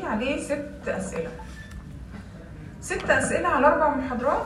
عليه ست اسئله ست اسئله على اربع محاضرات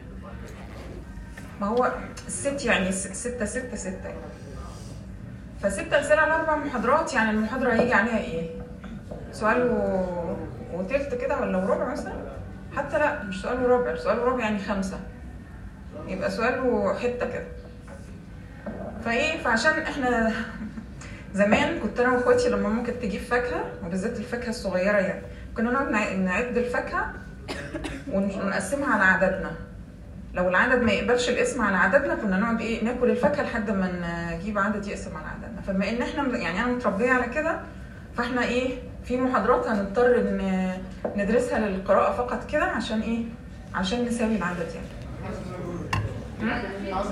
ما هو الست يعني س- ستة ستة ستة يعني. فستة أسئلة على أربع محاضرات يعني المحاضرة هيجي عليها إيه؟ سؤال و... وتلت كده ولا وربع مثلا؟ حتى لا مش سؤال وربع سؤال وربع يعني خمسة يبقى سؤال وحتة كده فإيه فعشان إحنا زمان كنت أنا وإخواتي لما ممكن تجيب فاكهة وبالذات الفاكهة الصغيرة يعني كنا نقعد نع- نعد الفاكهة ون- ونقسمها على عددنا لو العدد ما يقبلش الاسم على عددنا كنا نقعد ايه ناكل الفاكهه لحد ما نجيب عدد يقسم على عددنا فبما ان احنا يعني انا متربيه على كده فاحنا ايه في محاضرات هنضطر ان ندرسها للقراءه فقط كده عشان ايه عشان نساوي العدد يعني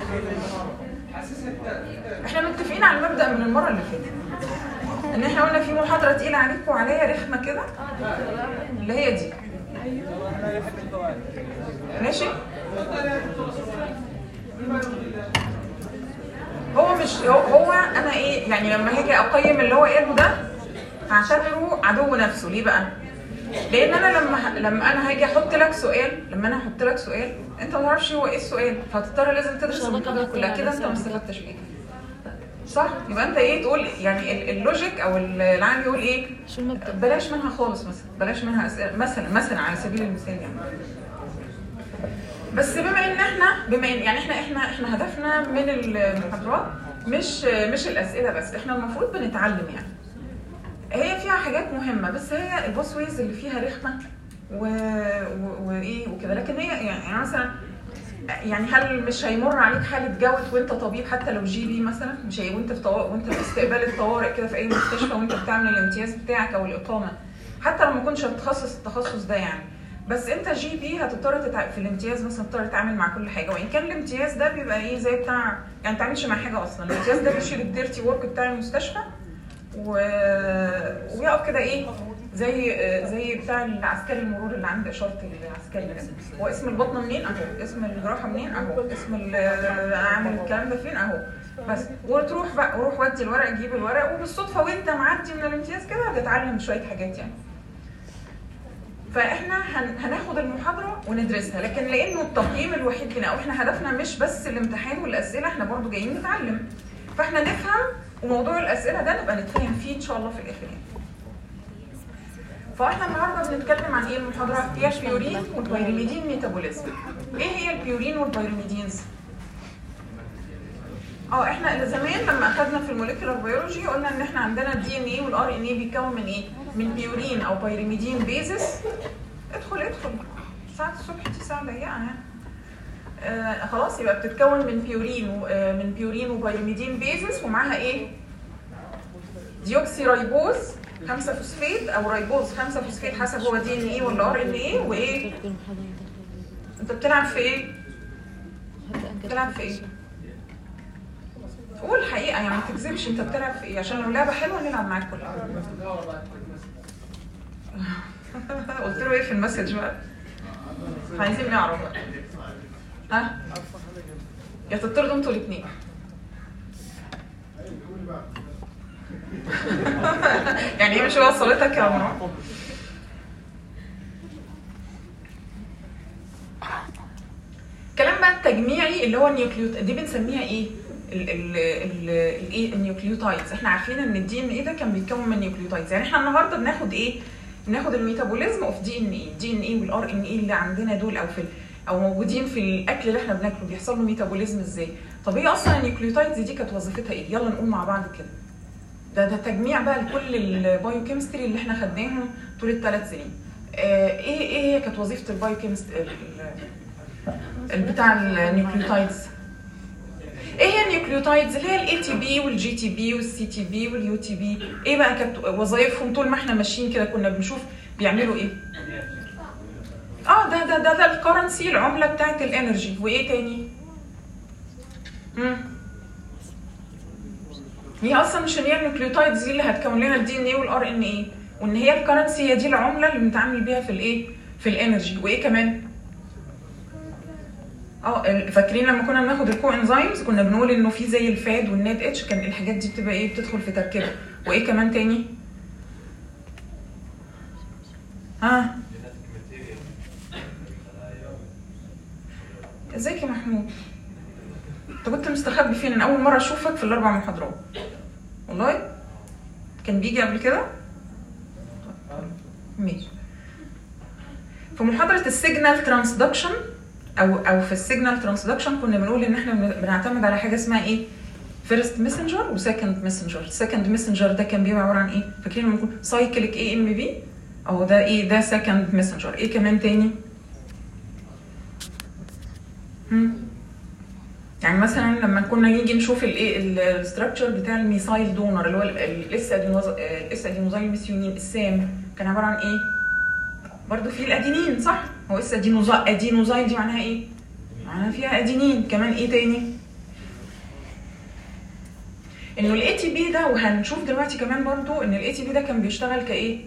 احنا متفقين على المبدا من المره اللي فاتت ان احنا قلنا في محاضره تقيله عليكم وعليا رخمه كده اللي هي دي ماشي هو مش هو, هو انا ايه يعني لما هاجي اقيم اللي هو قاله ده هعتبره عدو نفسه ليه بقى؟ لان انا لما ه- لما انا هاجي احط لك سؤال لما انا احط لك سؤال انت ما تعرفش هو ايه السؤال فهتضطر لازم تدرس المحاضره كلها كده انت ما استفدتش بيه صح يبقى انت ايه تقول يعني ال- اللوجيك او ال- العقل يقول ايه شو المبدأ؟ بلاش منها خالص مثلا بلاش منها أسئلة مثلا مثلا على سبيل المثال يعني بس بما ان احنا بما ان يعني احنا احنا احنا هدفنا من المحاضرات مش مش الاسئله بس احنا المفروض بنتعلم يعني هي فيها حاجات مهمه بس هي البوس ويز اللي فيها رخمه و... و... وايه وكده لكن هي يعني, يعني مثلا يعني هل مش هيمر عليك حاله جوت وانت طبيب حتى لو جي بي مثلا مش هي وانت في طوارئ وانت في استقبال الطوارئ كده في اي مستشفى وانت بتعمل الامتياز بتاعك او الاقامه حتى لو ما كنتش هتتخصص التخصص ده يعني بس انت جي بي هتضطر تتع... في الامتياز مثلا تضطر تتعامل مع كل حاجه وان كان الامتياز ده بيبقى ايه زي بتاع يعني ما تعملش مع حاجه اصلا الامتياز ده بيشيل الديرتي ورك بتاع المستشفى و... ويقف كده ايه زي زي بتاع العسكري المرور اللي عند اشاره العسكري ده هو اسم البطنه منين اهو اسم الجراحه منين اهو اسم ال- عامل الكلام ده فين اهو بس وتروح بقى وروح ودي الورق جيب الورق وبالصدفه وانت معدي من الامتياز كده هتتعلم شويه حاجات يعني فاحنا هن- هناخد المحاضره وندرسها لكن لانه التقييم الوحيد لنا او احنا هدفنا مش بس الامتحان والاسئله احنا برضو جايين نتعلم فاحنا نفهم وموضوع الاسئله ده نبقى نتفاهم فيه ان شاء الله في الاخر يعني فاحنا النهارده بنتكلم عن ايه المحاضره هي البيورين والبيرميدين ميتابوليزم ايه هي البيورين والبيرميدينز اه احنا زمان لما اخذنا في الموليكولار بيولوجي قلنا ان احنا عندنا الدي ان ايه والار ان ايه بيتكون من ايه من بيورين او بيرميدين بيزس ادخل ادخل ساعة الصبح دي ساعة ضيقة يعني آه خلاص يبقى بتتكون من بيورين و- آه من بيورين وبيرميدين بيزس ومعاها ايه؟ ديوكسي رايبوز 5 فوسفيت او رايبوز 5 فوسفيت حسب هو دي ان ايه ولا ار ان ايه وايه؟ انت بتلعب في ايه؟ بتلعب في ايه؟ قول الحقيقة يعني ما تكذبش انت بتلعب في ايه عشان لو لعبة حلوة نلعب معاك كلها قلت له ايه في المسج بقى؟ عايزين نعرف بقى ها؟ يا تطردوا انتوا الاثنين يعني ايه مش وصلتك يا مروان؟ كلام بقى التجميعي اللي هو النيوكليوت دي بنسميها ايه؟ ال ال ال الايه النيوكليوتايدز احنا عارفين ان الدي ان ايه ده كان بيتكون من نيوكليوتايدز يعني احنا النهارده بناخد ايه؟ بناخد الميتابوليزم اوف دي ان ايه الدي ان ايه والار ان ايه اللي عندنا دول او في ال- او موجودين في الاكل اللي احنا بناكله بيحصل له ميتابوليزم ازاي؟ طب هي اصلا النيوكليوتايدز دي كانت وظيفتها ايه؟ يلا نقول مع بعض كده ده ده تجميع بقى لكل البايوكيمستري اللي احنا خدناهم طول الثلاث سنين آه ايه ايه هي كانت وظيفه البايوكيمستري بتاع النيوكليوتايدز ايه هي النيوكليوتايدز اللي هي الاي تي بي والجي تي بي والسي تي بي واليو تي بي ايه بقى كانت وظائفهم طول ما احنا ماشيين كده كنا بنشوف بيعملوا ايه اه ده ده ده, ده الكرنسي العمله بتاعت الانرجي وايه تاني مم. هي اصلا مش هي النيوكليوتايدز دي اللي هتكون لنا الدي ان ايه والار ان ايه وان هي الكرنسي هي دي العمله اللي بنتعامل بيها في الايه في الانرجي وايه كمان اه ال- فاكرين لما كنا بناخد الكو انزيمز كنا بنقول انه في زي الفاد والناد اتش كان الحاجات دي بتبقى ايه بتدخل في تركيبه وايه كمان تاني ها ازيك يا محمود انت كنت مستخبي فين انا اول مره اشوفك في الاربع محاضرات والله كان بيجي قبل كده ماشي في محاضره السيجنال ترانسدكشن او او في السيجنال ترانسدكشن كنا بنقول ان احنا بن- بنعتمد على حاجه اسمها ايه فيرست ميسنجر وسكند ميسنجر السكند ميسنجر ده كان بيبقى عباره عن ايه فاكرين لما نقول سايكليك اي ام بي او ده ايه ده سكند ميسنجر ايه كمان تاني هم. يعني مثلا لما كنا نيجي نشوف الايه الستراكشر بتاع الميثايل دونر اللي هو الاس الاس ادينوزايل ميثيونين السام كان عباره عن ايه؟ برضه في الادينين صح؟ هو اس ادينوزايل ادينوزايل دي معناها ايه؟ معناها فيها ادينين كمان ايه تاني؟ انه الاي تي بي ده وهنشوف دلوقتي كمان برضه ان الاي تي بي ده كان بيشتغل كايه؟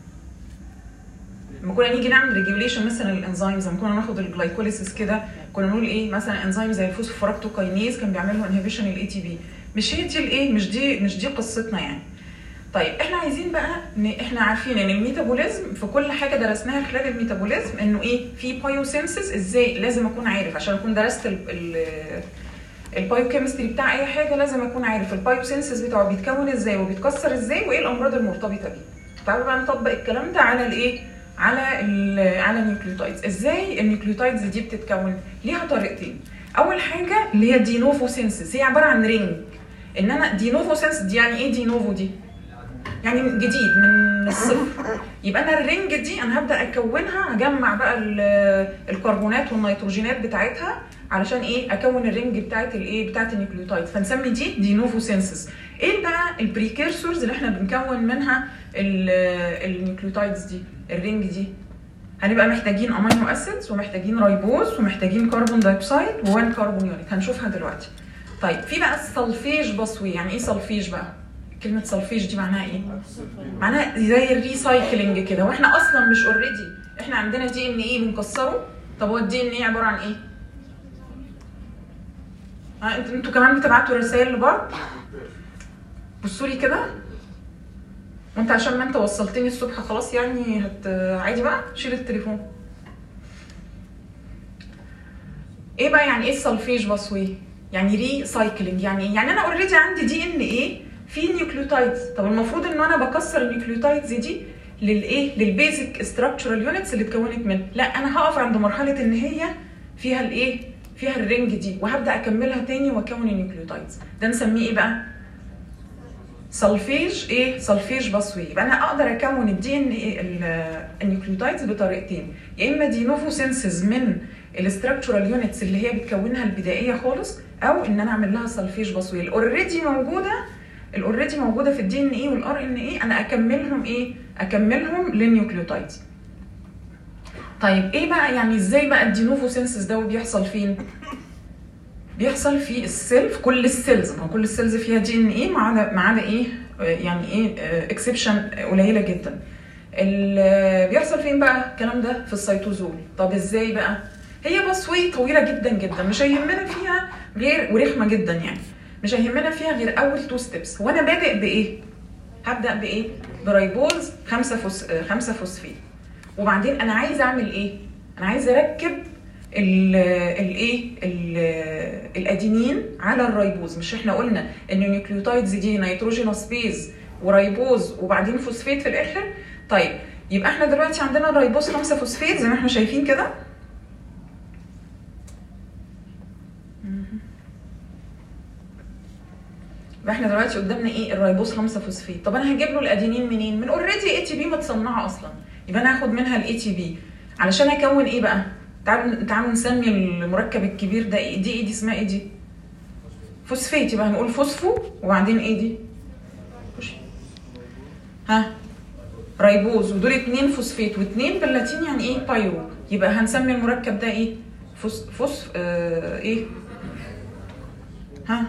لما كنا نيجي نعمل ريجوليشن مثلا الانزيمز لما كنا ناخد الجلايكوليسيس كده كنا نقول ايه مثلا انزيم زي الفوسفوراكتوكاينيز كان بيعمل له انهبيشن الاي تي بي مش هي دي الايه مش دي مش دي قصتنا يعني طيب احنا عايزين بقى ان احنا عارفين ان الميتابوليزم في كل حاجه درسناها خلال الميتابوليزم انه ايه في بايوسينسز ازاي لازم اكون عارف عشان اكون درست ال ال البايوكيمستري بتاع اي حاجه لازم اكون عارف البايوسينسز بتاعه بيتكون ازاي وبيتكسر ازاي وايه الامراض المرتبطه بيه تعالوا بقى نطبق الكلام ده على الايه على ال على النيوكليوتايدز ازاي النيوكليوتايدز دي بتتكون ليها طريقتين اول حاجه اللي هي دينوفو سينسز هي عباره عن رينج ان انا دينوفو سينس دي يعني ايه دينوفو دي يعني من جديد من الصفر يبقى انا الرينج دي انا هبدا اكونها هجمع بقى ال- الكربونات والنيتروجينات بتاعتها علشان ايه اكون الرينج بتاعت الايه بتاعت النيوكليوتايد فنسمي دي دينوفو سينسز ايه بقى البريكيرسورز اللي احنا بنكون منها ال- النيوكليوتايدز دي الرينج دي هنبقى محتاجين امينو اسيدز ومحتاجين رايبوز ومحتاجين كربون دايوكسيد ووان كربون يونت هنشوفها دلوقتي طيب في بقى السلفيج بصوي يعني ايه سلفيج بقى كلمه سلفيج دي معناها ايه معناها زي الريسايكلينج كده واحنا اصلا مش اوريدي احنا عندنا دي ان ايه بنكسره طب هو الدي ان ايه عباره عن ايه ها انتوا انتوا كمان بتبعتوا رسائل لبعض بصوا لي كده وانت عشان ما انت وصلتني الصبح خلاص يعني هت عادي بقى شيل التليفون ايه بقى يعني ايه السلفيج باسوي يعني ري سايكلينج يعني ايه يعني انا اوريدي عندي دي ان ايه في نيوكليوتايدز طب المفروض ان انا بكسر النيوكليوتايدز دي للايه للبيزك ستراكشرال يونتس اللي اتكونت منه لا انا هقف عند مرحله ان هي فيها الايه فيها الرينج دي وهبدا اكملها تاني واكون النيوكليوتايدز ده نسميه ايه بقى سلفيج ايه سلفيج بصوي يبقى انا اقدر اكون الدي ان ايه النيوكليوتايدز بطريقتين يا اما دي نوفو سينسز من الاستراكشرال يونتس اللي هي بتكونها البدائيه خالص او ان انا اعمل لها سلفيج بصوي الاوريدي موجوده الاوريدي موجوده في الدي ان ايه والار ان ايه انا اكملهم ايه اكملهم للنيوكليوتايدز طيب ايه بقى يعني ازاي بقى الدينوفو سينسز ده بيحصل فين بيحصل في السيل في كل السيلز ما هو كل السيلز فيها دي ان ايه ما عدا ما عدا ايه آه، يعني ايه اكسبشن قليله جدا ال- بيحصل فين بقى الكلام ده في السيتوزول طب ازاي بقى هي بصوي طويله جدا جدا مش هيهمنا فيها غير ورخمه جدا يعني مش هيهمنا فيها غير اول تو ستيبس هو انا بادئ بايه هبدا بايه برايبوز 5 فوس 5 فوسفيت وبعدين انا عايز اعمل ايه انا عايز اركب الايه الادينين على الريبوز مش احنا قلنا ان النيوكليوتايدز دي نيتروجينوس بيز وريبوز وبعدين فوسفيت في الاخر طيب يبقى احنا دلوقتي عندنا الريبوز 5 فوسفيت زي ما احنا شايفين كده يبقى احنا دلوقتي قدامنا ايه الريبوز 5 فوسفيت طب انا هجيب له الادينين منين من اوريدي اي تي بي متصنعه اصلا يبقى انا هاخد منها الاي تي بي علشان اكون ايه بقى تعالوا تعالوا نسمي المركب الكبير ده ايه دي ايه دي اسمها ايه دي فوسفيت يبقى هنقول فوسفو وبعدين ايه دي ها ريبوز ودول اتنين فوسفيت واتنين باللاتين يعني ايه بايرو يبقى هنسمي المركب ده ايه فوس فوس آه ايه ها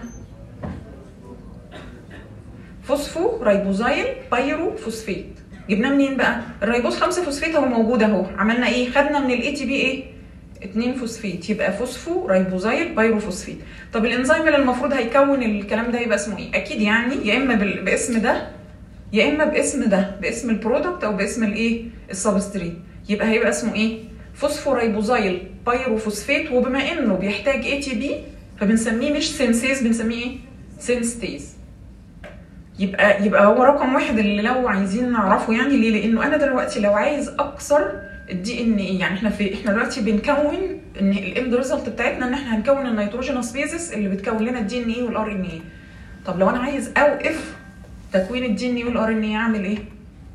فوسفو ريبوزايل بايرو فوسفيت جبناه منين بقى الريبوز 5 فوسفيت اهو موجود اهو عملنا ايه خدنا من الاي تي بي ايه 2 فوسفيت يبقى فوسفو ريبوزايل بايرو فوسفيت طب الانزيم اللي المفروض هيكون الكلام ده يبقى اسمه ايه اكيد يعني يا اما بال- باسم ده يا اما باسم ده باسم البرودكت او باسم الايه السبستريت يبقى هيبقى اسمه ايه فوسفورايبوزايل بايروفوسفات وبما انه بيحتاج اي تي بي فبنسميه مش سينسيز بنسميه ايه سينستيز يبقى يبقى هو رقم واحد اللي لو عايزين نعرفه يعني ليه لانه انا دلوقتي لو عايز اكسر الدي ان ايه يعني احنا في احنا دلوقتي بنكون ان الاند ريزلت بتاعتنا ان احنا هنكون النيتروجينوس بيزس اللي بتكون لنا الدي ان ايه والار ان ايه طب لو انا عايز اوقف تكوين الدي ان ايه والار ان ايه اعمل ايه؟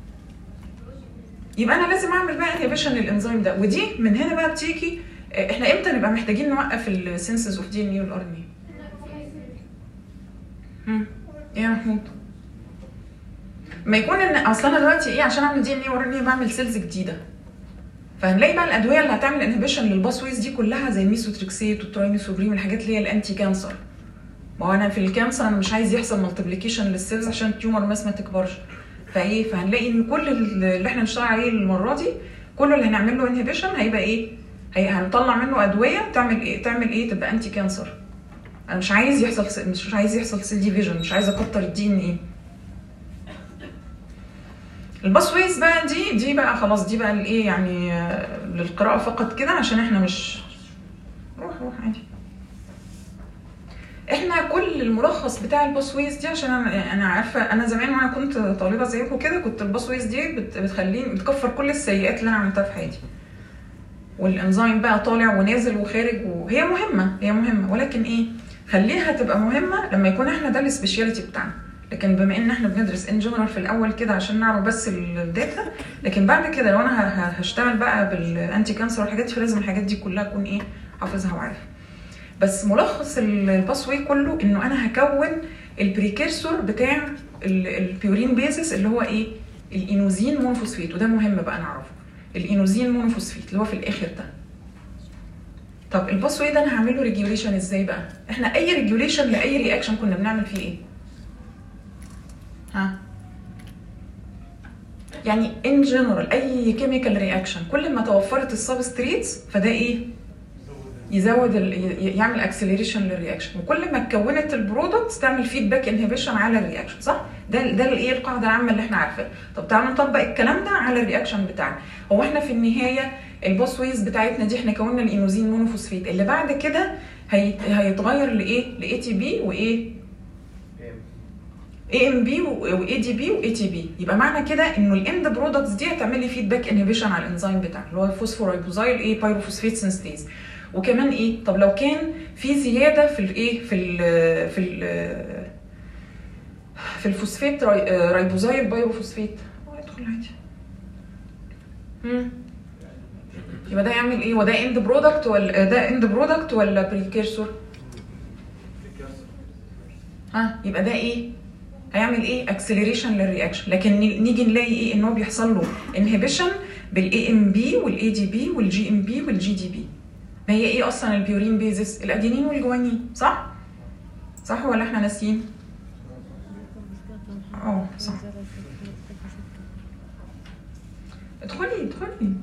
يبقى انا لازم اعمل بقى انهبيشن للانزيم ده ودي من هنا بقى بتيجي آه، احنا امتى نبقى محتاجين نوقف السنسز اوف دي ان ايه والار ان ايه؟ هم، ايه يا محمود؟ ما يكون ان اصل انا دلوقتي ايه عشان اعمل دي ان ايه والار ان ايه بعمل سيلز جديده فهنلاقي بقى الادويه اللي هتعمل انهبيشن للباسويز دي كلها زي الميسوتريكسيت والترايميثوبريم الحاجات اللي هي الانتي كانسر ما هو انا في الكانسر انا مش عايز يحصل مالتيبليكيشن للسيلز عشان التيومر ماس ما تكبرش فايه فهنلاقي ان كل اللي احنا هنشتغل عليه المره دي كله اللي هنعمل له انهبيشن هيبقى ايه هي هنطلع منه ادويه تعمل ايه تعمل ايه تبقى انتي كانسر انا مش عايز يحصل س- مش عايز يحصل سيل ديفيجن مش عايز اكتر الدي ان ايه الباسويز بقى دي دي بقى خلاص دي بقى الايه يعني آه، للقراءه فقط كده عشان احنا مش روح روح عادي احنا كل الملخص بتاع الباسويز دي عشان انا انا عارفه انا زمان وانا كنت طالبه زيكم كده كنت الباسويز دي بت- بتخليني بتكفر كل السيئات اللي انا عملتها في حياتي والانزيم بقى طالع ونازل وخارج وهي مهمه هي مهمه ولكن ايه خليها تبقى مهمه لما يكون احنا ده السبيشاليتي بتاعنا لكن بما ان احنا بندرس ان جنرال في الاول كده عشان نعرف بس الداتا لكن بعد كده لو انا ه- ه- هشتغل بقى بالانتي كانسر والحاجات دي فلازم الحاجات دي كلها اكون ايه حافظها وعارفها بس ملخص الباسوي كله انه انا هكون البريكيرسور بتاع ال- البيورين بيزس اللي هو ايه الانوزين مونوفوسفيت وده مهم بقى نعرفه الانوزين مونوفوسفيت اللي هو في الاخر ده طب الباسوي ده انا هعمل له ريجوليشن ازاي بقى احنا اي ريجوليشن لاي رياكشن كنا بنعمل فيه ايه ها يعني ان جنرال اي كيميكال رياكشن كل ما توفرت السبستريتس فده ايه يزود ال... ي- يعمل اكسلريشن للرياكشن وكل ما اتكونت البرودكتس تعمل فيدباك انهبيشن على الرياكشن صح ده ده الايه القاعده العامه اللي احنا عارفينها طب تعالوا نطبق الكلام ده على الرياكشن بتاعنا هو احنا في النهايه الباسويز بتاعتنا دي احنا كونا الانوزين مونوفوسفيت اللي بعد كده هي... هيتغير لايه لاي تي بي وايه اي ام بي واي دي بي واي تي بي يبقى معنى كده انه الاند برودكتس دي هتعمل لي فيدباك انهبيشن على الانزيم بتاعك اللي هو الفوسفورايبوزايل ايه بايروفوسفيت سينستيز وكمان ايه طب لو كان في زياده في الايه في ال في ال في الفوسفات راي- آه، رايبوزايل بايروفوسفيت هو يدخل عادي مم. يبقى ده يعمل ايه وده اند برودكت ولا ده اند برودكت ولا بريكيرسور ها يبقى ده ايه هيعمل ايه اكسلريشن للرياكشن لكن ني- نيجي نلاقي ايه ان هو بيحصل له انهبيشن بالاي ام بي والاي دي بي والجي ام بي والجي دي بي ما هي ايه اصلا البيورين بيزس الادينين والجوانين صح صح ولا احنا ناسيين اه صح ادخلي ادخلي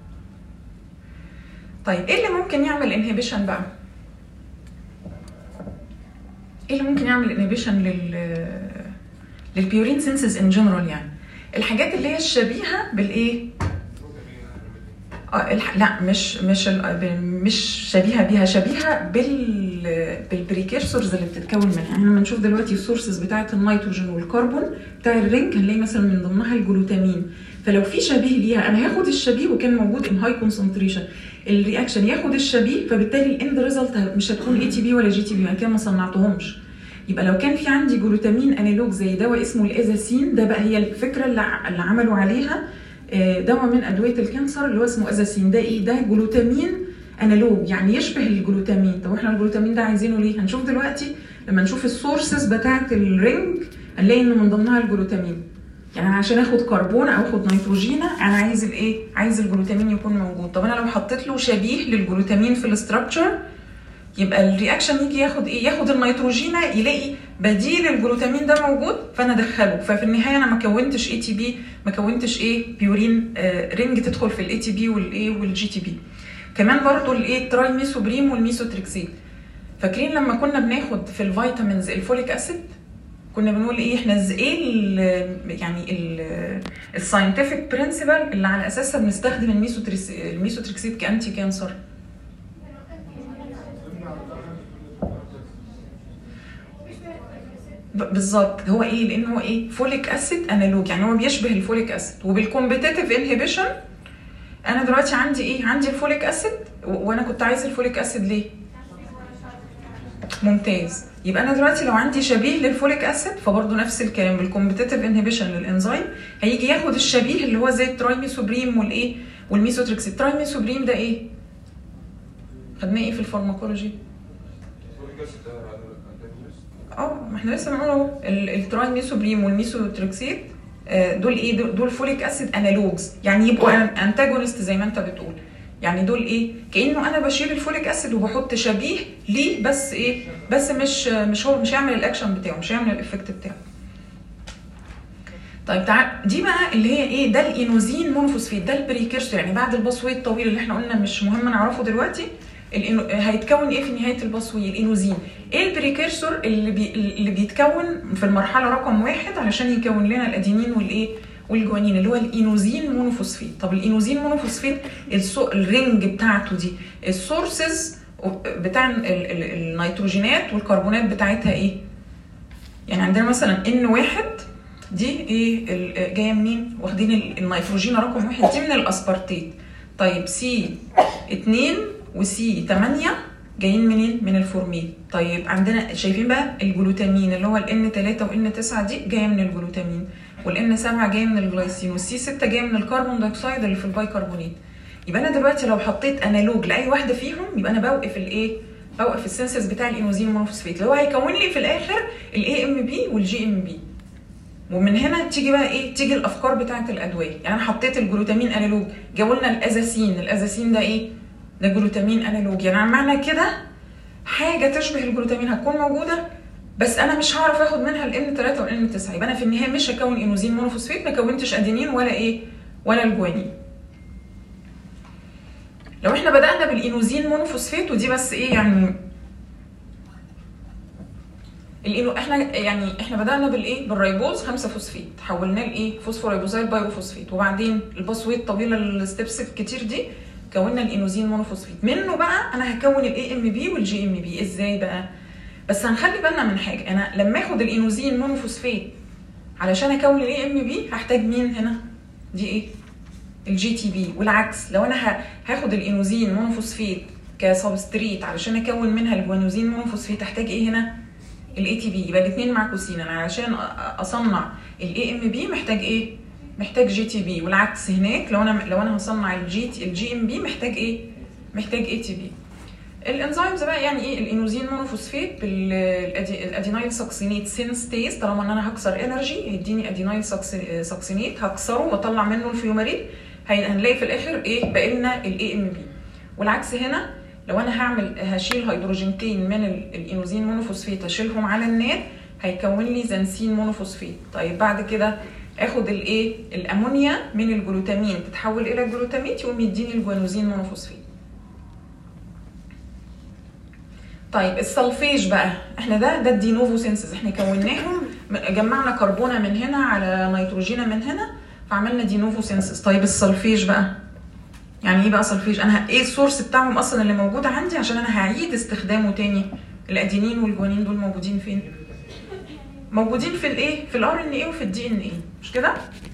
طيب ايه اللي ممكن يعمل انهبيشن بقى ايه اللي ممكن يعمل انهبيشن لل للبيورين سينسز ان جنرال يعني الحاجات اللي هي الشبيهه بالايه اه الح... لا مش مش ال... ب- مش شبيهه بيها شبيهه بال بالبريكيرسورز اللي بتتكون منها يعني لما نشوف دلوقتي السورسز بتاعه النيتروجين والكربون بتاع الرينج هنلاقي مثلا من ضمنها الجلوتامين فلو في شبيه ليها انا هاخد الشبيه وكان موجود ان هاي كونسنتريشن الرياكشن ياخد الشبيه فبالتالي الاند ريزلت مش هتكون اي تي بي ولا جي تي بي انا كده ما صنعتهمش يبقى لو كان في عندي جلوتامين انالوج زي دواء اسمه الازاسين ده بقى هي الفكره اللي, ع- اللي عملوا عليها آه، دواء من ادويه الكانسر اللي هو اسمه ازاسين ده ايه ده جلوتامين انالوج يعني يشبه الجلوتامين طب احنا الجلوتامين ده عايزينه ليه هنشوف دلوقتي لما نشوف السورسز بتاعه الرينج هنلاقي ان من ضمنها الجلوتامين يعني أنا عشان اخد كربون او اخد نيتروجين انا عايز الايه عايز الجلوتامين يكون موجود طب انا لو حطيت له شبيه للجلوتامين في الاستراكشر يبقى الرياكشن يجي ياخد ايه ياخد النيتروجين يلاقي بديل الجلوتامين ده موجود فانا ادخله ففي النهايه انا ما كونتش اي تي بي ما كونتش ايه بيورين آه رينج تدخل في الاي تي بي والايه والجي تي بي كمان برضو الايه تراي ميسوبريم والميسوتريكسيد فاكرين لما كنا بناخد في الفيتامينز الفوليك اسيد كنا بنقول ايه احنا ز- ايه ال- يعني الساينتفك برنسبل اللي على اساسها بنستخدم الميسوتريس الميسوتريكسيد كانتي كانسر ب- بالظبط هو ايه لان هو ايه فوليك اسيد انالوج يعني هو بيشبه الفوليك اسيد وبالكومبيتيتيف انهبيشن انا دلوقتي عندي ايه عندي الفوليك اسيد و- وانا كنت عايز الفوليك اسيد ليه ممتاز يبقى انا دلوقتي لو عندي شبيه للفوليك اسيد فبرضه نفس الكلام بالكومبيتيتيف انهبيشن للانزيم هيجي ياخد الشبيه اللي هو زي الترايميسوبريم والايه والميسوتريكسيد الترايميسوبريم ده ايه خدناه ايه في الفارماكولوجي اه ما احنا لسه بنقول اهو ال- الترايميسوبريم والميسوتريكسيد آه، دول ايه دول- دول فوليك اسيد انالوجز يعني يبقوا انتاجونست زي ما انت بتقول يعني دول ايه كانه انا بشيل الفوليك اسيد وبحط شبيه ليه بس ايه بس مش مش هو مش هيعمل الاكشن بتاعه مش هيعمل الايفكت بتاعه طيب تعال دي بقى اللي هي ايه ده الاينوزين مونوفوسفيت ده البريكيرسور يعني بعد الباسوي الطويل اللي احنا قلنا مش مهم نعرفه دلوقتي الإنو... هيتكون ايه في نهايه الباسوي الاينوزين ايه البريكيرسور اللي بي... اللي بيتكون في المرحله رقم واحد علشان يكون لنا الادينين والايه والجوانين اللي هو الاينوزين مونوفوسفيت طب الاينوزين مونوفوسفيت السو... الرينج بتاعته دي السورسز بتاع ال... ال... النيتروجينات والكربونات بتاعتها ايه يعني عندنا مثلا ان واحد دي ايه ال- جايه منين واخدين ال- النيتروجين رقم واحد دي من الاسبارتيت طيب سي 2 وسي 8 جايين منين من الفورمين طيب عندنا شايفين بقى الجلوتامين اللي هو الان 3 وان 9 دي جايه من الجلوتامين والان 7 جايه من الجلايسين والسي 6 جايه من الكربون دايوكسيد اللي في البايكربونات يبقى انا دلوقتي لو حطيت انالوج لاي واحده فيهم يبقى انا بوقف الايه بوقف السنسس بتاع الانوزين مونوفوسفيت اللي هو هيكون لي في الاخر الاي ام بي والجي ام بي ومن هنا تيجي بقى ايه تيجي الافكار بتاعه الادويه يعني انا حطيت الجلوتامين انالوج جابوا لنا الازاسين الازاسين ده ايه ده جلوتامين انالوج يعني معنى كده حاجه تشبه الجلوتامين هتكون موجوده بس انا مش هعرف اخد منها الان 3 والان 9 يبقى انا في النهايه مش هكون انوزين مونوفوسفيت ما كونتش ادينين ولا ايه ولا الجوانين لو احنا بدانا بالانوزين مونوفوسفيت ودي بس ايه يعني الانو احنا يعني احنا بدانا بالايه بالريبوز 5 فوسفيت حولناه لايه فوسفوريبوزايل بايروفوسفيت وبعدين الباسوي الطويله الستبس الكتير دي كونا الانوزين مونوفوسفيت منه بقى انا هكون الاي ام بي والجي ام بي ازاي بقى بس هنخلي بالنا من حاجه انا لما اخد الانوزين مونوفوسفيت علشان اكون الاي ام بي هحتاج مين هنا دي ايه الجي تي بي والعكس لو انا ه- هاخد الانوزين مونوفوسفيت كسبستريت علشان اكون منها الجوانوزين مونوفوسفيت احتاج ايه هنا الاي تي بي يبقى الاثنين معكوسين انا علشان أ- اصنع الاي ام بي محتاج ايه محتاج جي تي بي والعكس هناك لو انا لو انا هصنع الجي الجي ام بي محتاج ايه محتاج اي تي بي الانزيمز بقى يعني ايه الانوزين مونوفوسفيت بالادينايل ساكسينيت سينستيز طالما ان انا هكسر انرجي يديني ادينايل ساكسي- ساكسينيت هكسره واطلع منه الفيومريد هي- هنلاقي في الاخر ايه باقي لنا الاي ام بي والعكس هنا لو انا هعمل هشيل هيدروجينتين من ال- الانوزين مونوفوسفيت اشيلهم على النات هيكون لي زنسين مونوفوسفيت طيب بعد كده اخد الايه الامونيا من الجلوتامين تتحول الى الجلوتاميت يقوم يديني الجوانوزين مونوفوسفيت طيب السلفيج بقى احنا ده ده الدينوفو سينسز احنا كوناهم جمعنا كربونه من هنا على نيتروجينه من هنا فعملنا دينوفو سينسز طيب السلفيج بقى يعني ايه بقى سلفيج انا ه- ايه السورس بتاعهم اصلا اللي موجود عندي عشان انا هعيد استخدامه تاني الادينين والجوانين دول موجودين فين موجودين في الايه في الار ان ايه وفي الدي ان ايه مش كده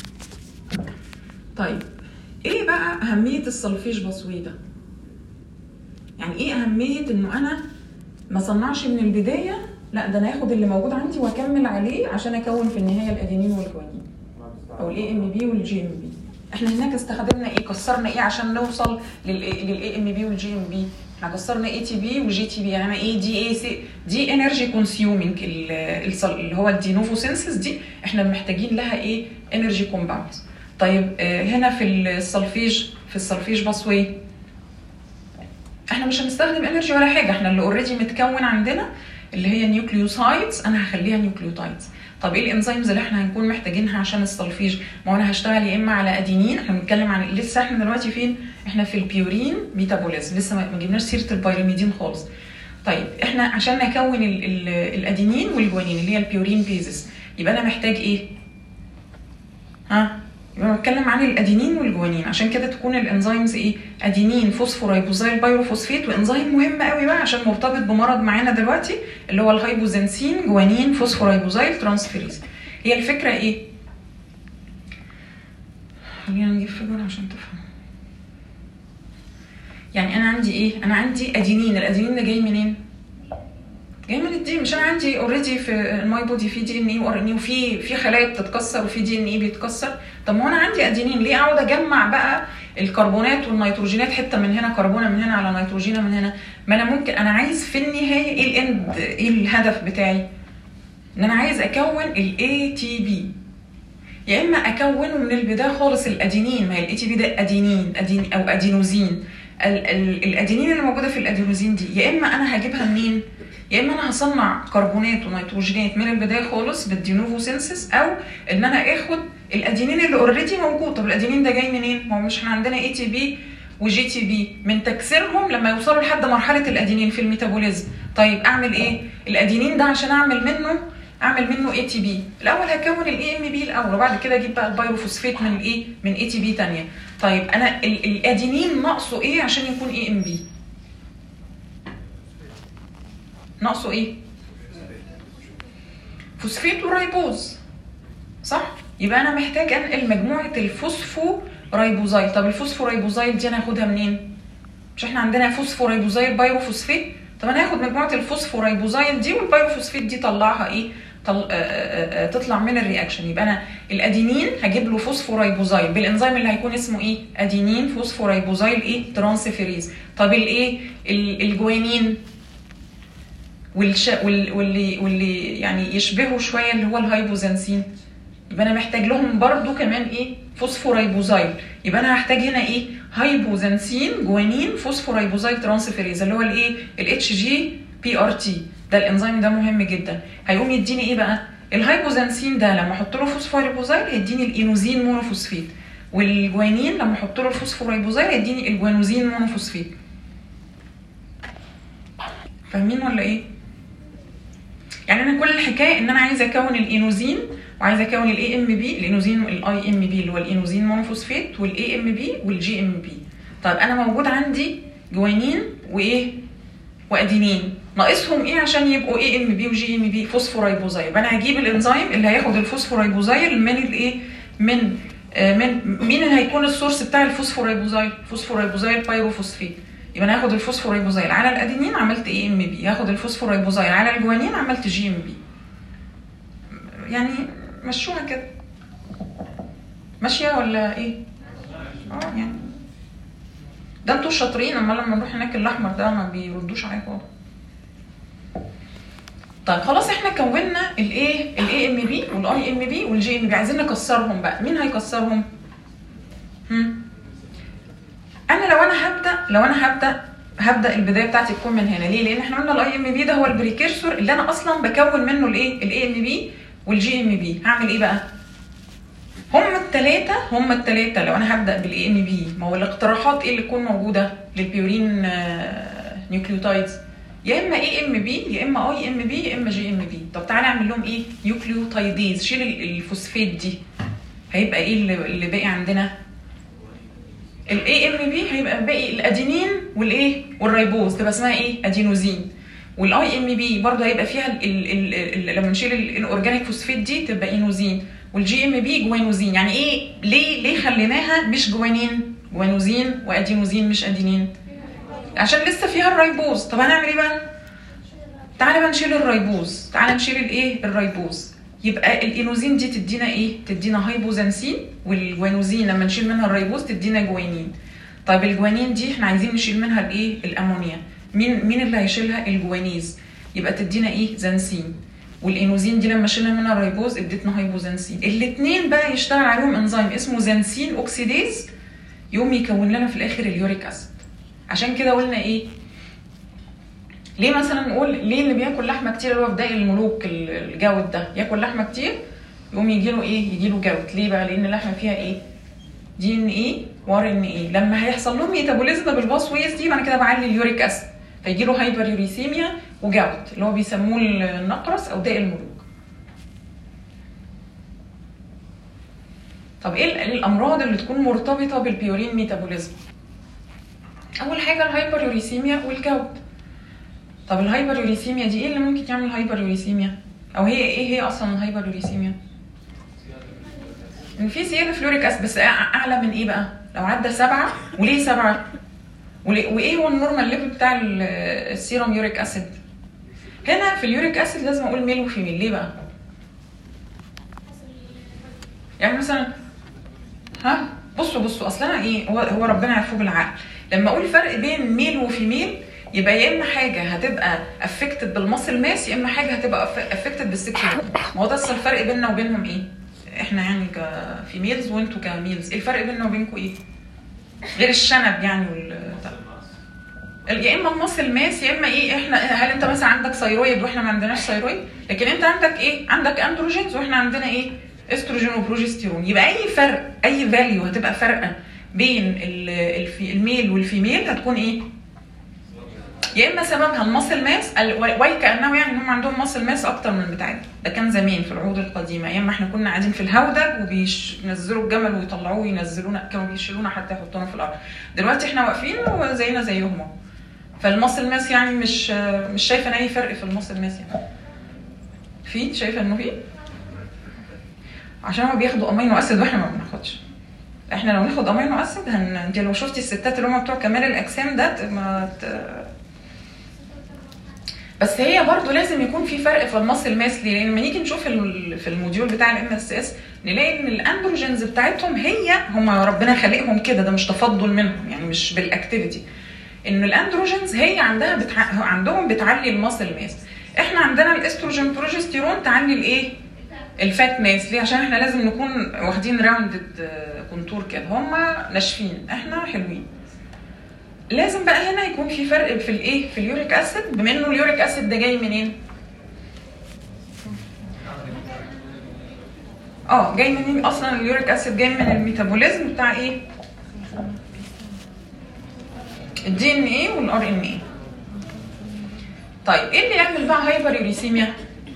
طيب ايه بقى اهميه السلفيج بصوي ده يعني ايه اهميه انه انا ما صنعش من البدايه لا ده انا هاخد اللي موجود عندي واكمل عليه عشان اكون في النهايه الادينين والجوانين او الاي ام بي والجي ام بي احنا هناك استخدمنا ايه كسرنا ايه عشان نوصل للاي ام بي والجي ام بي احنا كسرنا اي تي بي وجي تي بي يعني أنا ايه دي اي سي دي انرجي كونسيومينج اللي هو الدينوفو سينسز دي احنا محتاجين لها ايه انرجي كومباوندز طيب آه، هنا في السلفيج في السلفيج باسوي احنا مش هنستخدم انرجي ولا حاجه احنا اللي اوريدي متكون عندنا اللي هي نيوكليوسايدز انا هخليها نيوكليوتايدز طب ايه الانزيمز اللي احنا هنكون محتاجينها عشان السلفيج ما هو انا هشتغل يا اما على ادينين احنا بنتكلم عن لسه احنا دلوقتي فين احنا في البيورين ميتابوليزم لسه ما ما جبناش سيره البيرميدين خالص طيب احنا عشان نكون ال ال الادينين والجوانين اللي هي البيورين بيزس يبقى انا محتاج ايه ها يبقى انا بتكلم عن الادينين والجوانين عشان كده تكون الانزيمز ايه ادينين فوسفورايبوزايل بايروفوسفيت وانزيم مهم قوي بقى عشان مرتبط بمرض معانا دلوقتي اللي هو الهايبوزنسين جوانين فوسفورايبوزايل ترانسفيريز هي الفكره ايه خلينا نجيب فيجر عشان تفهم يعني انا عندي ايه انا عندي ادينين الادينين ده جاي منين جاي من الدي مش انا عندي اوريدي في الماي بودي في دي ان اي وار ان اي وفي في خلايا بتتكسر وفي دي ان اي بيتكسر طب ما هو انا عندي ادينين ليه اقعد اجمع بقى الكربونات والنيتروجينات حته من هنا كربونه من هنا على نيتروجينه من هنا ما انا ممكن انا عايز في النهايه ايه الاند ايه الهدف بتاعي ان انا عايز اكون الاي تي بي يا اما اكونه من البدايه خالص الادينين ما هي الاي تي بي ده ادينين أدين او ادينوزين ال- ال- الادينين اللي موجوده في الادينوزين دي يا اما انا هجيبها منين يا اما انا هصنع كربونات ونيتروجينات من البدايه خالص بالدينوفو سينسس او ان انا اخد الادينين اللي اوريدي موجود طب الادينين ده جاي منين ما هو مش احنا عندنا اي تي بي وجي تي بي من تكسيرهم لما يوصلوا لحد مرحله الادينين في الميتابوليزم طيب اعمل ايه الادينين ده عشان اعمل منه اعمل منه اي تي بي الاول هكون الاي ام بي الاول وبعد كده اجيب بقى البايروفوسفيت من الايه من اي تي بي ثانيه طيب انا ال- الادينين ناقصه ايه عشان يكون اي ام بي ناقصه ايه فوسفيت ورايبوز صح يبقى انا محتاج انقل مجموعه الفوسفو رايبوزايل طب الفوسفو رايبوزايل دي انا هاخدها منين مش احنا عندنا فوسفو رايبوزايل بايروفوسفيت طب انا هاخد مجموعه الفوسفو رايبوزايل دي والبايروفوسفيت دي طلعها ايه طل... آه، آه، آه، تطلع من الرياكشن يبقى انا الادينين هجيب له فوسفو رايبوزايل بالانزيم اللي هيكون اسمه ايه ادينين فوسفو رايبوزايل ايه ترانسفيريز طب الايه ال- الجوانين والش... وال... واللي واللي يعني يشبهوا شويه اللي هو الهايبوزنسين يبقى انا محتاج لهم برضو كمان ايه فوسفورايبوزايل يبقى انا هحتاج هنا ايه هايبوزنسين جوانين فوسفورايبوزايل ترانسفيريز اللي هو الايه الاتش جي بي ار تي ده الانزيم ده مهم جدا هيقوم يديني ايه بقى الهايبوزنسين ده لما احط له فوسفورايبوزايل هيديني الاينوزين مونوفوسفيت والجوانين لما احط له الفوسفورايبوزايل هيديني الجوانوزين مونوفوسفيت فاهمين ولا ايه يعني انا كل الحكايه ان انا عايزه اكون الاينوزين وعايزه اكون الاي ام بي الاينوزين الاي ام بي اللي هو الاينوزين مونوفوسفيت والاي ام بي والجي ام بي طيب انا موجود عندي جوانين وايه وادينين ناقصهم ايه عشان يبقوا اي ام بي وجي ام بي فوسفورايبوزايل يبقى انا هجيب الانزيم اللي هياخد الفوسفورايبوزايل من الايه من آه، من مين اللي هيكون السورس بتاع الفوسفورايبوزايل فوسفورايبوزايل بايروفوسفيت يبقى انا هاخد الفوسفورايبوزايل على الادينين عملت اي ام بي هاخد الفوسفورايبوزايل على الجوانين عملت جي ام بي يعني مشوها كده ماشيه ولا ايه اه يعني ده انتوا شاطرين اما لما نروح هناك الاحمر ده ما بيردوش عليا خالص طيب خلاص احنا كونا الايه الاي ام بي والاي ام بي والجي ام بي عايزين نكسرهم بقى مين هيكسرهم هم؟ انا لو انا هبدا لو انا هبدا هبدا البدايه بتاعتي تكون من هنا ليه لان احنا قلنا الاي ام بي ده هو البريكيرسور اللي انا اصلا بكون منه الايه الاي ام بي والجي ام بي هعمل ايه بقى هم الثلاثه هم الثلاثه لو انا هبدا بالاي ام بي ما هو الاقتراحات ايه اللي تكون موجوده للبيورين آه، نيوكليوتايدز يا اما اي ام بي يا اما اي ام بي يا اما جي ام بي طب تعالى اعمل لهم ايه نيوكليوتايديز شيل ال- الفوسفات دي هيبقى ايه اللي, اللي باقي عندنا الاي ام بي هيبقى باقي الادينين والايه والريبوز تبقى اسمها ايه ادينوزين والاي ام بي برضه هيبقى فيها ال ال ال ال لما نشيل ال- الاورجانيك فوسفات دي تبقى اينوزين والجي ام بي جوانوزين يعني ايه ليه ليه خليناها مش جوانين جوانوزين وادينوزين مش ادينين عشان لسه فيها الريبوز طب هنعمل ايه بقى تعالى بقى نشيل الريبوز تعالى نشيل الايه الريبوز يبقى الاينوزين دي تدينا ايه تدينا هايبوزنسين والجوانوزين لما نشيل منها الريبوز تدينا جوانين طيب الجوانين دي احنا عايزين نشيل منها الايه الامونيا مين مين اللي هيشيلها الجوانيز يبقى تدينا ايه زنسين والاينوزين دي لما شلنا منها الريبوز ادتنا هايبوزنسين الاثنين بقى يشتغل عليهم انزيم اسمه زنسين اوكسيديز يقوم يكون لنا في الاخر اليوريك اسيد عشان كده قلنا ايه ليه مثلا نقول ليه اللي بياكل لحمه كتير اللي هو في داقي الملوك ال- الجود ده ياكل لحمه كتير يقوم يجي له ايه يجي له جود ليه بقى لان اللحمه فيها ايه دي ان ايه وار ان ايه لما هيحصل لهم ميتابوليزم بالباس ويز دي انا كده بعلي اليوريك اسيد فيجي له هايبريوريسيميا وجاوت اللي هو بيسموه النقرس او داء الملوك طب ايه ال- الامراض اللي تكون مرتبطه بالبيورين ميتابوليزم اول حاجه الهايبريوريسيميا والجاوت طب الهايبريوريسيميا دي ايه اللي ممكن يعمل هايبريوريسيميا او هي ايه هي اصلا الهايبريوريسيميا ان في زياده فلوريك اسيد بس أع- اعلى من ايه بقى لو عدى سبعة وليه سبعة وليه- وايه هو النورمال ليفل بتاع ال- السيروم يوريك اسيد هنا في اليوريك اسيد لازم اقول ميل وفيميل ليه بقى يعني مثلا ها بصوا بصوا اصل انا ايه هو هو ربنا يعرفه بالعقل لما اقول فرق بين ميل وفيميل يبقى يا اما حاجه هتبقى افكتد بالمصل ماس يا اما حاجه هتبقى افكتد بالسكشوال ما هو ده أصل الفرق بيننا وبينهم ايه احنا يعني كفيميلز وانتوا كميلز ايه الفرق بيننا وبينكم ايه غير الشنب يعني وال يا اما المصل ماس يا اما ايه احنا هل انت مثلا عندك ثيرويد واحنا ما عندناش ثيرويد لكن انت عندك ايه عندك اندروجينز واحنا عندنا ايه استروجين وبروجستيرون يبقى اي فرق اي فاليو هتبقى فارقه بين ال- الفي- الميل والفيميل هتكون ايه يا اما سببها المصل ماس ال- واي كانه يعني هم عندهم مصل ماس اكتر من بتاعتنا ده كان زمان في العهود القديمه ايام ما احنا كنا قاعدين في الهودج وبينزلوا الجمل ويطلعوه وينزلونا كانوا بيشيلونا حتى يحطونا في الارض دلوقتي احنا واقفين وزينا زيهم اهو فالمصل ماس يعني مش مش شايفه ان اي فرق في المصل ماس يعني في شايفه انه في عشان هو بياخدوا امينو اسيد واحنا ما بناخدش احنا لو ناخد امينو اسيد هن... انت لو شفتي الستات اللي هم بتوع كمال الاجسام ده ت- ما ت... بس هي برضو لازم يكون في فرق في المصل ماس ليه؟ لان لما نيجي نشوف ال- في الموديول بتاع الام اس اس نلاقي ان الاندروجينز بتاعتهم هي هم ربنا خالقهم كده ده مش تفضل منهم يعني مش بالاكتيفيتي ان الاندروجينز هي عندها بتع... عندهم بتعلي المصل ماس احنا عندنا الاستروجين بروجستيرون تعلي الايه الفات ماس ليه عشان احنا لازم نكون واخدين راوندد كونتور كده هما ناشفين احنا حلوين لازم بقى هنا يكون في فرق في الايه في اليوريك اسيد بما انه اليوريك اسيد ده جاي منين اه جاي منين اصلا اليوريك اسيد جاي من الميتابوليزم بتاع ايه الدي ان ايه والار ان ايه طيب ايه اللي يعمل بقى هايبر يوريسيميا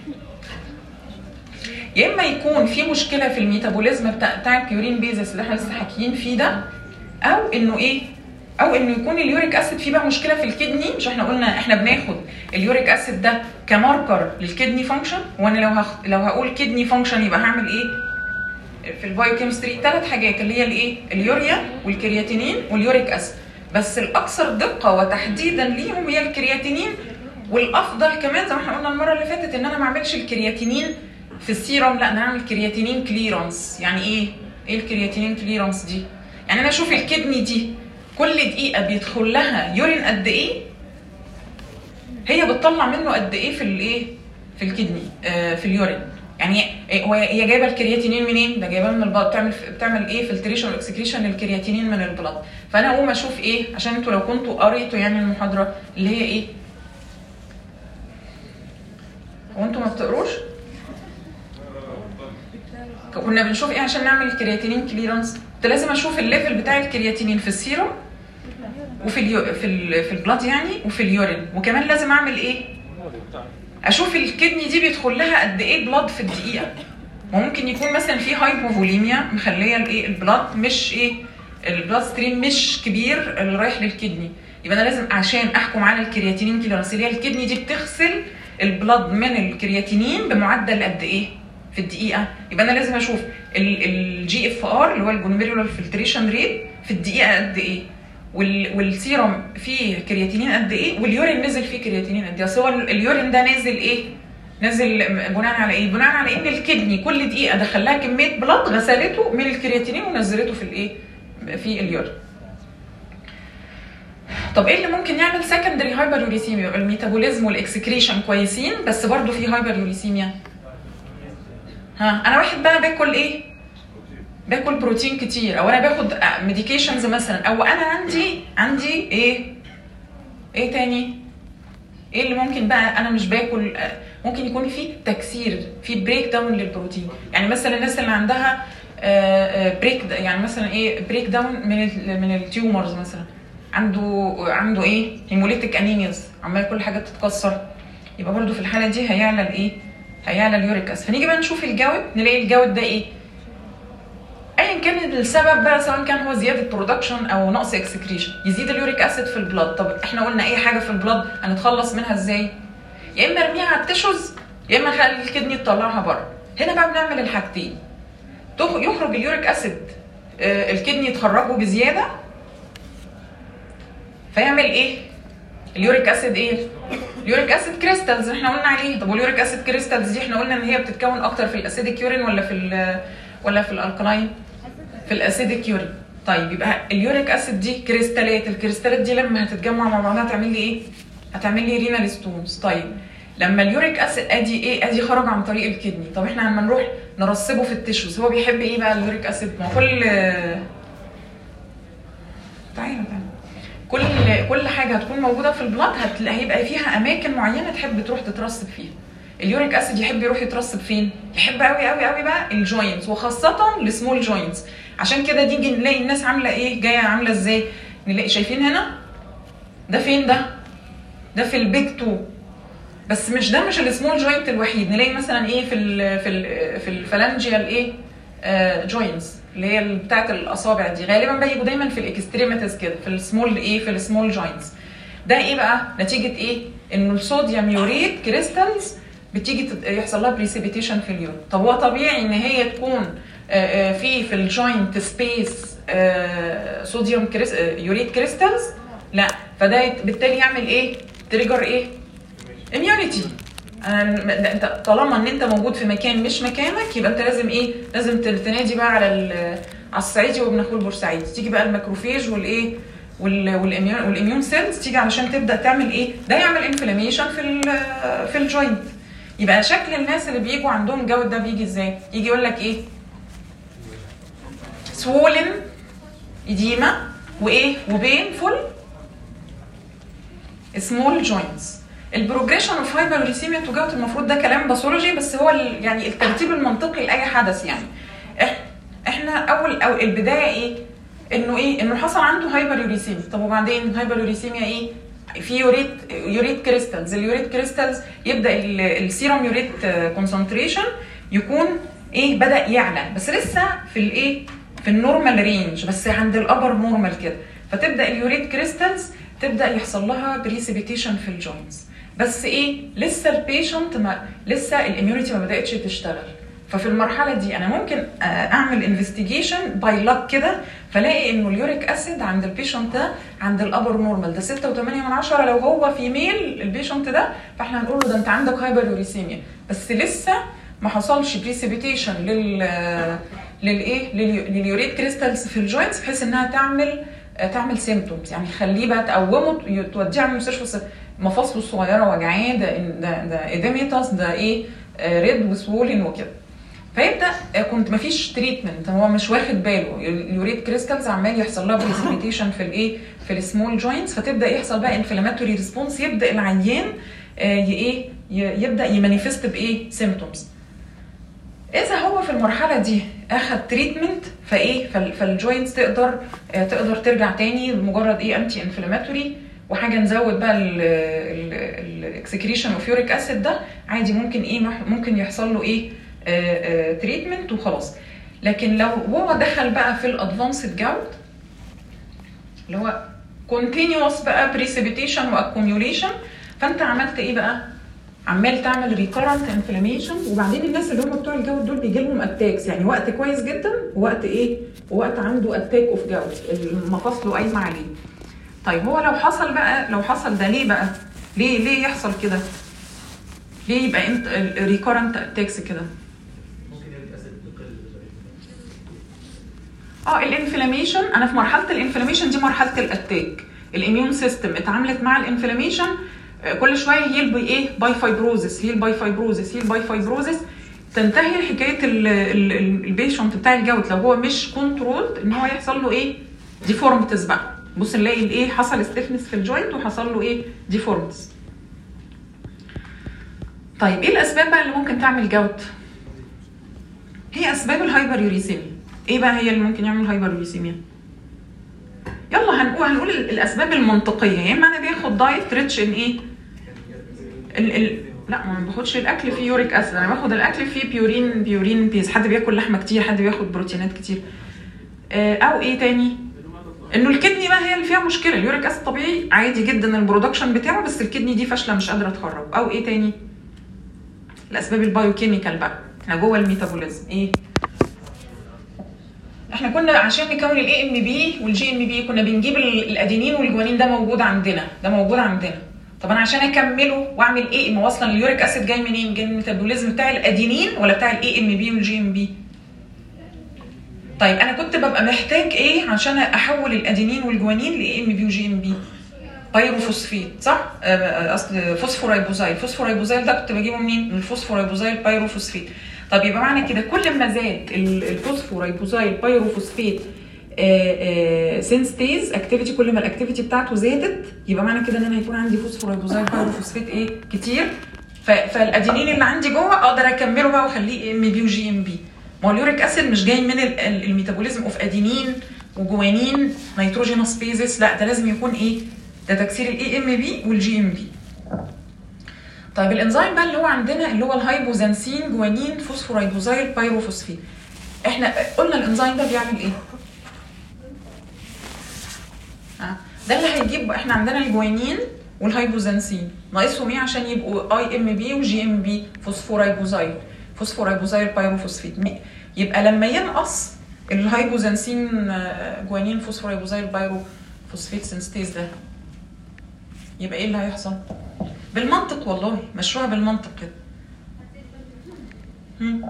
يا اما يكون في مشكله في الميتابوليزم بتاع بتاع البيورين بيزس اللي احنا لسه حاكيين فيه ده او انه ايه او انه يكون اليوريك اسيد فيه بقى مشكله في الكدني مش احنا قلنا احنا بناخد اليوريك اسيد ده كماركر للكدني فانكشن وانا لو هخ... لو هقول كدني فانكشن يبقى هعمل ايه في البايوكيمستري ثلاث حاجات اللي هي الايه اليوريا والكرياتينين واليوريك اسيد بس الاكثر دقه وتحديدا ليهم هي الكرياتينين والافضل كمان زي ما احنا قلنا المره اللي فاتت ان انا ما اعملش الكرياتينين في السيرم لا انا اعمل كرياتينين كليرانس يعني ايه ايه الكرياتينين كليرانس دي يعني انا اشوف الكدني دي كل دقيقه بيدخل لها يورين قد ايه هي بتطلع منه قد ايه في الايه في الكدني آه في اليورين يعني إيه- هو هي جايبه الكرياتينين منين؟ ده جايباه من البلد بتعمل بتعمل ايه فلتريشن واكسكريشن للكرياتينين من البلد فانا اقوم اشوف ايه عشان انتوا لو كنتوا قريتوا يعني المحاضره اللي هي ايه؟ هو انتوا ما بتقروش؟ كنا بنشوف ايه عشان نعمل الكرياتينين كليرانس؟ كنت لازم اشوف الليفل بتاع الكرياتينين في السيروم وفي اليو... في ال... في البلاد يعني وفي اليورين وكمان لازم اعمل ايه؟ اشوف الكدني دي بيدخل لها قد ايه بلاد في الدقيقه وممكن يكون مثلا في هايبوفوليميا مخليه الايه البلاد مش ايه البلاد ستريم مش كبير اللي رايح للكدني يبقى انا لازم عشان احكم على الكرياتينين كليرانس اللي هي الكدني دي بتغسل البلاد من الكرياتينين بمعدل قد ايه في الدقيقه يبقى انا لازم اشوف الجي اف ار اللي هو الجلوميرولار فلتريشن ريت في الدقيقه قد ايه وال- والسيرم فيه كرياتينين قد ايه واليورين نزل فيه كرياتينين قد ايه اصل هو اليورين ده نازل ايه نازل بناء على ايه بناء على ان الكدني كل دقيقه دخل لها كميه بلاد غسلته من الكرياتينين ونزلته في الايه في اليورين طب ايه اللي ممكن يعمل سكندري هايبر يوريسيميا الميتابوليزم والاكسكريشن كويسين بس برضه في هايبر يوريسيميا ها انا واحد بقى باكل ايه باكل بروتين كتير او انا باخد ميديكيشنز مثلا او انا عندي عندي ايه ايه تاني ايه اللي ممكن بقى انا مش باكل آه، ممكن يكون في تكسير في بريك داون للبروتين يعني مثلا الناس اللي عندها بريك يعني مثلا ايه بريك داون من ال من التيومرز مثلا عنده عنده ايه هيموليتيك انيمياز عمال كل حاجه تتكسر يبقى برضو في الحاله دي هيعلى الايه هيعلى اليوريك اسيد فنيجي بقى نشوف الجود نلاقي الجود ده ايه ايا كان السبب بقى سواء كان هو زياده برودكشن او نقص اكسكريشن يزيد اليوريك اسيد في البلاد طب احنا قلنا اي حاجه في البلاد هنتخلص منها ازاي يا اما ارميها على التشوز يا اما نخلي الكدني تطلعها بره هنا بقى بنعمل الحاجتين تخ- يخرج اليوريك اسيد آه، الكدني تخرجه بزياده فيعمل ايه اليوريك اسيد ايه اليوريك اسيد كريستالز احنا قلنا عليه طب واليوريك اسيد كريستالز دي احنا قلنا ان هي بتتكون اكتر في الاسيديك يورين ولا في ال ولا في الالكلاين في الاسيديك يورين طيب يبقى اليوريك اسيد دي كريستالات الكريستالات دي لما هتتجمع مع بعضها هتعمل لي ايه هتعمل لي رينال ستونز طيب لما اليوريك اسيد ادي ايه ادي خرج عن طريق الكدني طب احنا لما نروح نرسبه في التشوز هو بيحب ايه بقى اليوريك اسيد ما هو كل تعالى تعالى كل كل حاجه هتكون موجوده في البلاد هتلاقي هيبقى فيها اماكن معينه تحب تروح تترسب فيها اليوريك اسيد يحب يروح يترسب فين يحب قوي قوي قوي بقى الجوينتس وخاصه السمول جوينتس عشان كده نيجي نلاقي الناس عامله ايه جايه عامله ازاي نلاقي شايفين هنا ده فين ده ده في البيج 2 بس مش ده مش السمول جوينت الوحيد نلاقي مثلا ايه في ال في ال في الفالانجيال ايه جوينتس اللي هي ال- بتاعت الاصابع دي غالبا بيجوا دايما في الاكستريميتيز كده في السمول ايه في السمول جوينتس ده ايه بقى نتيجه ايه انه الصوديوم يوريت كريستالز بتيجي تت- يحصل لها بريسيبيتيشن في اليورين طب هو طبيعي ان هي تكون آه، آه، في في الجوينت سبيس صوديوم كريس آه، يوريت كريستالز لا فده يت- بالتالي يعمل ايه تريجر ايه اميونيتي انت طالما ان انت موجود في مكان مش مكانك يبقى انت لازم ايه لازم ت- تنادي بقى على ال- على الصعيدي وابن اخوه البورسعيدي تيجي بقى الماكروفيج والايه وال- والاميون والاميون سيلز تيجي علشان تبدا تعمل ايه ده يعمل انفلاميشن في ال في الجوينت يبقى شكل الناس اللي بيجوا عندهم جود ده بيجي ازاي يجي يقول لك ايه swollen اديمه وايه وبينفول سمول جوينتس البروجريشن اوف هايبروليسيميا تو جوت المفروض ده كلام باثولوجي بس هو ال- يعني الترتيب المنطقي لاي حدث يعني إح- احنا اول او البدايه ايه انه ايه انه حصل عنده هايبروليسيميا طب وبعدين هايبروليسيميا ايه في يوريت يوريت كريستالز اليوريت كريستالز يبدا ال- السيروم يوريت كونسنتريشن يكون ايه بدا يعلى بس لسه في الايه في النورمال رينج بس عند الابر نورمال كده فتبدا اليوريت كريستالز تبدا يحصل لها بريسيبيتيشن في الجوينتس بس ايه لسه البيشنت ما لسه الاميونيتي ما بداتش تشتغل ففي المرحله دي انا ممكن آه، اعمل انفستيجيشن باي لك كده فلاقي انه اليوريك اسيد عند البيشنت ده عند الابر نورمال ده 6.8 من عشرة لو هو فيميل البيشنت ده فاحنا هنقول له ده انت عندك هايبريوريسيميا بس لسه ما حصلش بريسيبيتيشن لل للايه لليو- لليوريت كريستالز في الجوينتس بحيث انها تعمل آه، تعمل سيمتومز يعني خليه بقى تقومه ت- توديه على المستشفى الص- مفاصله الصغيره وجعاه ده ده ده اديميتاس ده ايه ريد وسوولن وكده فيبدا آه، كنت مفيش تريتمنت هو مش واخد باله اليوريت كريستالز عمال يحصل لها بريسيبيتيشن في الايه في السمول جوينتس فتبدا يحصل بقى انفلاماتوري ريسبونس يبدا العيان آه، ي- ايه ي- يبدا يمانيفست بايه سيمتومز اذا هو في المرحله دي اخد تريتمنت فايه فال- فالجوينتس تقدر آه، تقدر ترجع تاني بمجرد ايه انتي انفلاماتوري وحاجه نزود بقى الاكسكريشن اوف يوريك اسيد ده عادي ممكن ايه مح- ممكن يحصل له ايه تريتمنت وخلاص لكن لو هو دخل بقى في الادفانسد جاود اللي هو كونتينيوس بقى بريسيبيتيشن واكوميوليشن فانت عملت ايه بقى؟ عمال تعمل ريكارنت انفلاميشن وبعدين الناس اللي هم بتوع الجود دول بيجي لهم اتاكس يعني وقت كويس جدا ووقت ايه؟ ووقت عنده اتاك اوف جود مفاصله قايمه عليه. طيب هو لو حصل بقى لو حصل ده ليه بقى؟ ليه ليه يحصل كده؟ ليه يبقى انت ريكارنت اتاكس كده؟ ممكن يوريك اسيد تقل اه الانفلاميشن انا في مرحله الانفلاميشن دي مرحله الاتاك الاميون سيستم اتعاملت مع الانفلاميشن آه، كل شويه هيل باي ايه باي فايبروزس هيل باي فايبروزس هيل باي فايبروزس تنتهي حكايه البيشنت بتاع الجوت لو هو مش كنترولد ان هو يحصل له ايه ديفورمتس بقى بص نلاقي الايه حصل ستيفنس في الجوينت وحصل له ايه ديفورمتس طيب ايه الاسباب بقى اللي ممكن تعمل جوت هي اسباب الهايبر يوريسيميا ايه بقى هي اللي ممكن يعمل هايبر يوريسيميا يلا هنقول هنقول ال- الاسباب المنطقيه يا اما انا باخد دايت ريتش ان ايه ال ال لا ما باخدش الاكل فيه يوريك اسيد انا باخد الاكل فيه بيورين بيورين بيز حد بياكل لحمه كتير حد بياخد بروتينات كتير آه، او ايه تاني انه الكدني بقى هي اللي فيها مشكله اليوريك اسيد طبيعي عادي جدا البرودكشن بتاعه بس الكدني دي فاشله مش قادره تخرج او ايه تاني الاسباب البايوكيميكال بقى احنا جوه الميتابوليزم ايه احنا كنا عشان نكون الاي ام بي والجي ام بي كنا بنجيب ال- الادينين والجوانين ده موجود عندنا ده موجود عندنا طب انا عشان اكمله واعمل ايه ما اصلا اليوريك اسيد جاي منين جاي من الميتابوليزم بتاع الادينين ولا بتاع الاي ام بي والجي ام بي طيب انا كنت ببقى محتاج ايه عشان احول الادينين والجوانين لاي ام بي وجي ام بي بايروفوسفيت صح؟ آه، آه، اصل فوسفورايبوزايل فوسفورايبوزايل ده كنت بجيبه منين؟ من الفوسفورايبوزايل بايروفوسفيت طب يبقى معنى كده كل ما زاد ال- الفوسفورايبوزايل بايروفوسفيت سينستيز اكتيفيتي كل ما الاكتيفيتي بتاعته زادت يبقى معنى كده ان انا هيكون عندي فوسفورايبوزايل بايروفوسفيت ايه كتير ف- فالادينين اللي عندي جوه اقدر اكمله بقى واخليه ام بي وجي ام بي ما هو اليوريك اسيد مش جاي من ال- ال- الميتابوليزم اوف ادينين وجوانين نيتروجينوس بيزس لا ده لازم يكون ايه ده تكسير الاي ام بي والجي ام بي طيب الانزيم بقى اللي هو عندنا اللي هو الهايبوزانسين جوانين فوسفورايبوزايل بايروفوسفيت احنا قلنا الانزيم ده بيعمل ايه آه. ده اللي هيجيب احنا عندنا الجوانين والهايبوزانسين ناقصهم ايه عشان يبقوا اي ام بي وجي ام بي فوسفورايبوزايل فوسفورايبوزايل بايروفوسفيت مي- يبقى لما ينقص الهايبوزانسين آه، جوانين فوسفورايبوزايل بايروفوسفيت سنستيز ده يبقى ايه اللي هيحصل؟ بالمنطق والله مشروع بالمنطق كده هم.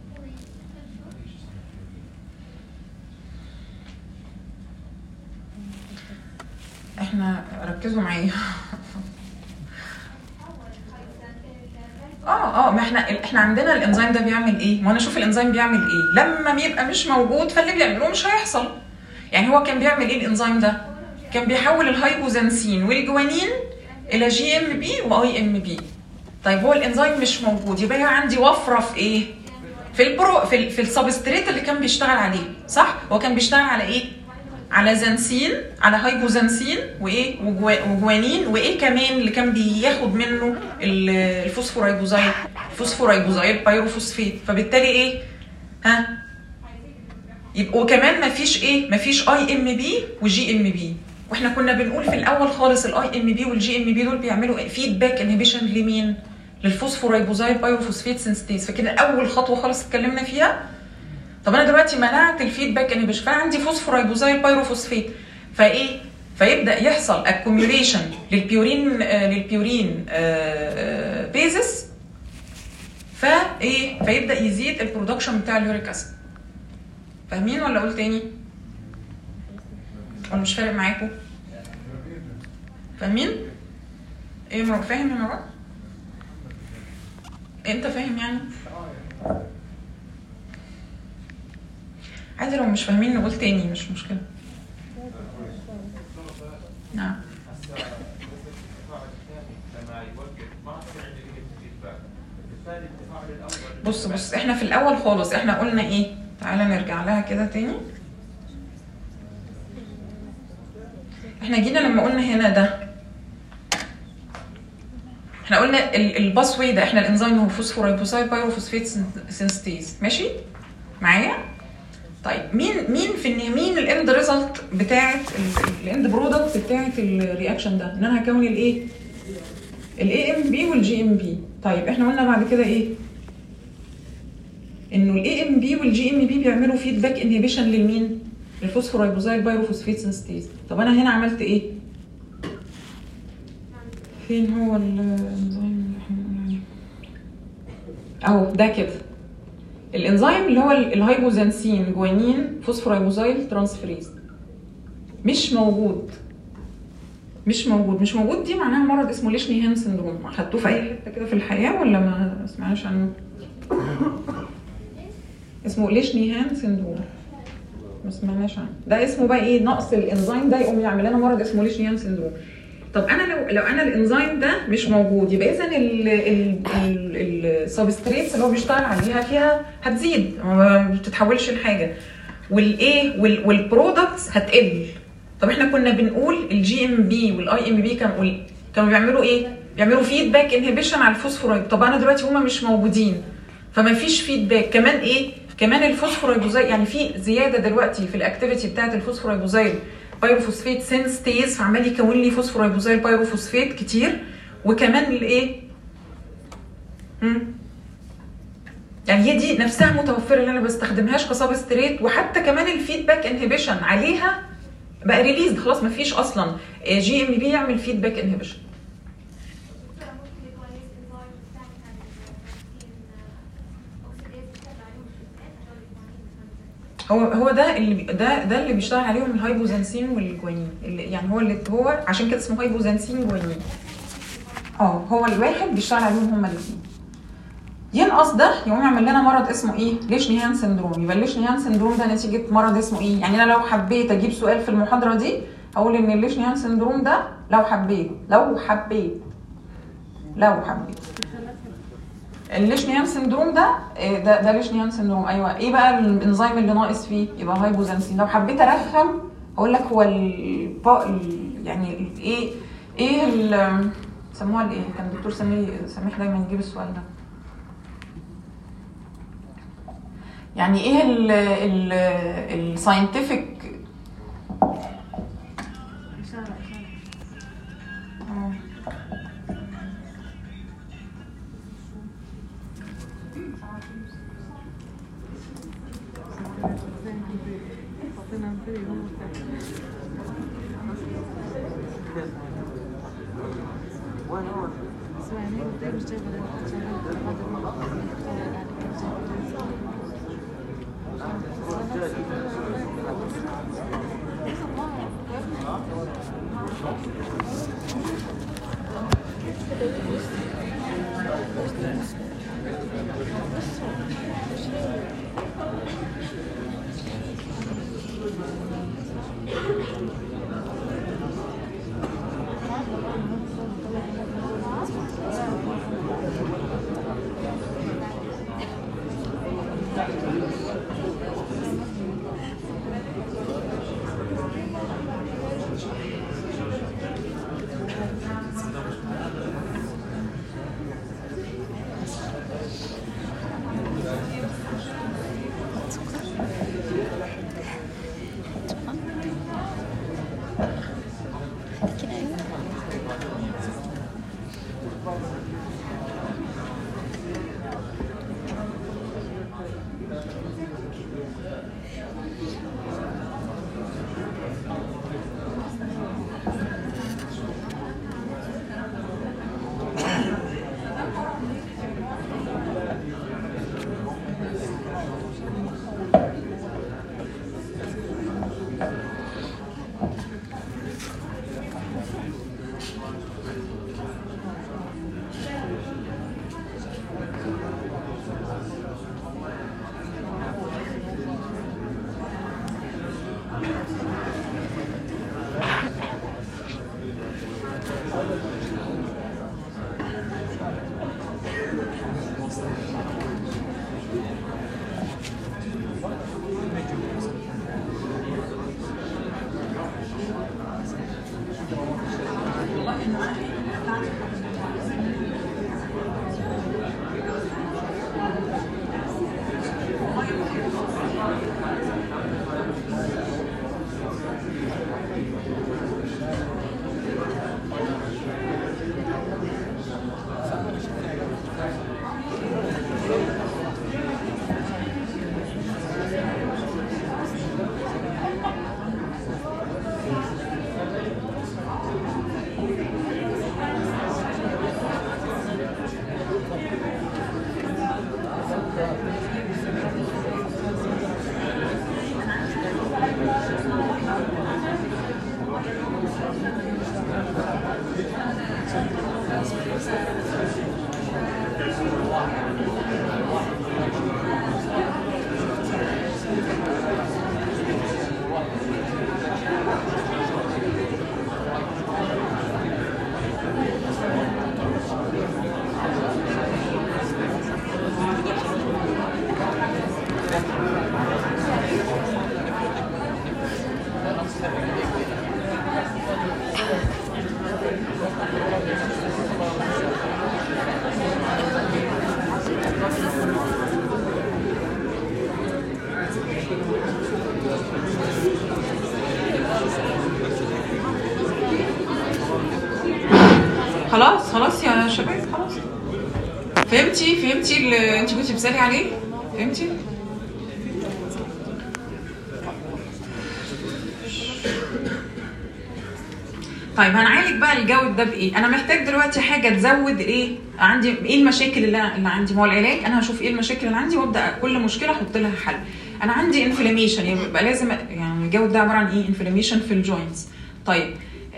احنا ركزوا معايا اه اه ما احنا احنا عندنا الانزيم ده بيعمل ايه؟ ما انا اشوف الانزيم بيعمل ايه؟ لما بيبقى مش موجود فاللي بيعمله مش هيحصل. يعني هو كان بيعمل ايه الانزيم ده؟ كان بيحول الهايبوزانسين والجوانين الى جي ام بي واي ام بي. طيب هو الانزيم مش موجود يبقى أنا عندي وفره في ايه؟ في البرو في, ال- في السبستريت اللي كان بيشتغل عليه صح؟ هو كان بيشتغل على ايه؟ على زنسين على هايبوزنسين وايه وجوا- وجوانين وايه كمان اللي كان بياخد منه ال- الفوسفورايبوزايل الفوسفورايبوزايل بايروفوسفيت فبالتالي ايه ها يبقى وكمان مفيش ايه مفيش اي ام بي وجي ام بي واحنا كنا بنقول في الاول خالص الاي ام بي والجي ام بي دول بيعملوا فيدباك انهبيشن لمين للفوسفورايبوزايل بايروفوسفيت سنستيز فكده اول خطوه خالص اتكلمنا فيها طب انا دلوقتي منعت الفيدباك انهبيشن فانا عندي فوسفورايبوزايل بايروفوسفيت فايه فيبدا يحصل اكوميوليشن للبيورين آه للبيورين آه آه بيزس فايه فيبدا يزيد البرودكشن بتاع اليوريك اسيد فاهمين ولا اقول تاني ولا مش فارق معاكم فاهمين ايه مر- فاهم يا مروان انت فاهم يعني عادي لو مش فاهمين نقول تاني مش مشكله نعم بص بص احنا في الاول خالص احنا قلنا ايه تعالى نرجع لها كده تاني احنا جينا لما قلنا هنا ده احنا قلنا الباس واي ده احنا الانزيم هو فوسفورايبوسايد بايروفوسفيت سينستيز ماشي معايا طيب مين مين في الن- مين الاند ريزلت بتاعت الاند برودكت بتاعت الرياكشن ده ان انا هكون الايه الاي ام بي والجي ام بي طيب احنا قلنا بعد كده ايه انه الاي ام بي والجي ام بي بيعملوا فيدباك انهبيشن للمين للفوسفورايبوزايل بايروفوسفيت سنستيز طب انا هنا عملت ايه فين هو الانزيم اللي احنا قلنا عليه اهو ده كده الانزيم اللي هو ال- الهايبوزانسين جوانين فوسفورايبوزايل ترانسفريز مش موجود مش موجود مش موجود دي معناها مرض اسمه ليشني هان سندروم خدتوه في اي حته كده في الحياه ولا ما سمعناش عنه اسمه ليشني هان سندروم ما سمعناش عنه ده اسمه بقى ايه نقص الانزيم ده يقوم يعمل لنا مرض اسمه ليشني هان سندروم طب انا لو لو انا الانزيم ده مش موجود يبقى اذا السبستريتس اللي هو بيشتغل عليها فيها هتزيد ما بتتحولش لحاجه والايه وال- والبرودكتس هتقل طب احنا كنا بنقول الجي ام بي والاي ام بي كانوا كانوا بيعملوا ايه بيعملوا فيدباك انهبيشن على الفوسفورايد طب انا دلوقتي هما مش موجودين فما فيش فيدباك كمان ايه كمان الفوسفورايبوزايد يعني في زياده دلوقتي في الاكتيفيتي بتاعه الفوسفورايبوزايد بايروفوسفيت سينستيز فعمال يكون لي فوسفورايبوزايد بايروفوسفيت كتير وكمان الايه مم. يعني هي دي نفسها متوفره اللي انا ما بستخدمهاش كسبستريت وحتى كمان الفيدباك انهبيشن عليها بقى ريليز خلاص ما فيش اصلا جي ام بي يعمل فيدباك انهبيشن هو هو ده اللي بي- ده ده اللي بيشتغل عليهم الهايبوزانسين والجوانين اللي يعني هو اللي هو عشان كده اسمه هايبوزانسين جوانين اه هو الواحد بيشتغل عليهم هما الاثنين ينقص ده يقوم يعمل لنا مرض اسمه ايه؟ ليشنيهان سندروم يبقى الليشنيهان سندروم ده نتيجه مرض اسمه ايه؟ يعني انا لو حبيت اجيب سؤال في المحاضره دي اقول ان الليشنيهان سندروم ده لو حبيت لو حبيت لو حبيت الليشنيهان سندروم ده إيه ده ده ليشنيهان سندروم ايوه ايه بقى الانزيم اللي ناقص فيه يبقى هايبوزانسين لو حبيت ارخم اقول لك هو ال ال- يعني ال- ايه ايه ال- سموها الايه كان الدكتور سميح سميح دايما يجيب السؤال ده يعني ايه ال ال الساينتفك خلاص خلاص يا شباب خلاص فهمتي فهمتي اللي انت كنتي بتسالي عليه فهمتي طيب هنعالج بقى الجود ده بايه؟ انا محتاج دلوقتي حاجه تزود ايه؟ عندي ايه المشاكل اللي, اللي عندي؟ ما هو العلاج انا هشوف ايه المشاكل اللي عندي وابدا كل مشكله احط لها حل. انا عندي انفلاميشن يبقى لازم يعني الجود ده عباره عن ايه؟ انفلاميشن في الجوينتس. طيب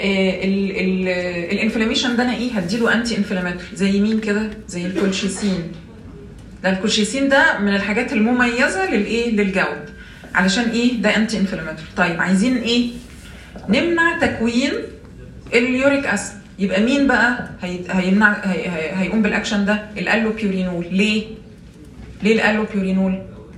الانفلاميشن ده انا ايه؟ هديله انتي انفلاماتوري زي مين كده؟ زي الكولشيسين. ده الكولشيسين ده من الحاجات المميزه للايه؟ للجود. علشان ايه؟ ده انتي انفلاماتوري. طيب عايزين ايه؟ نمنع تكوين اليوريك اسيد يبقى مين بقى هي... هيمنع هي... هي... هيقوم بالاكشن ده الالوبيورينول ليه ليه الالوبيورينول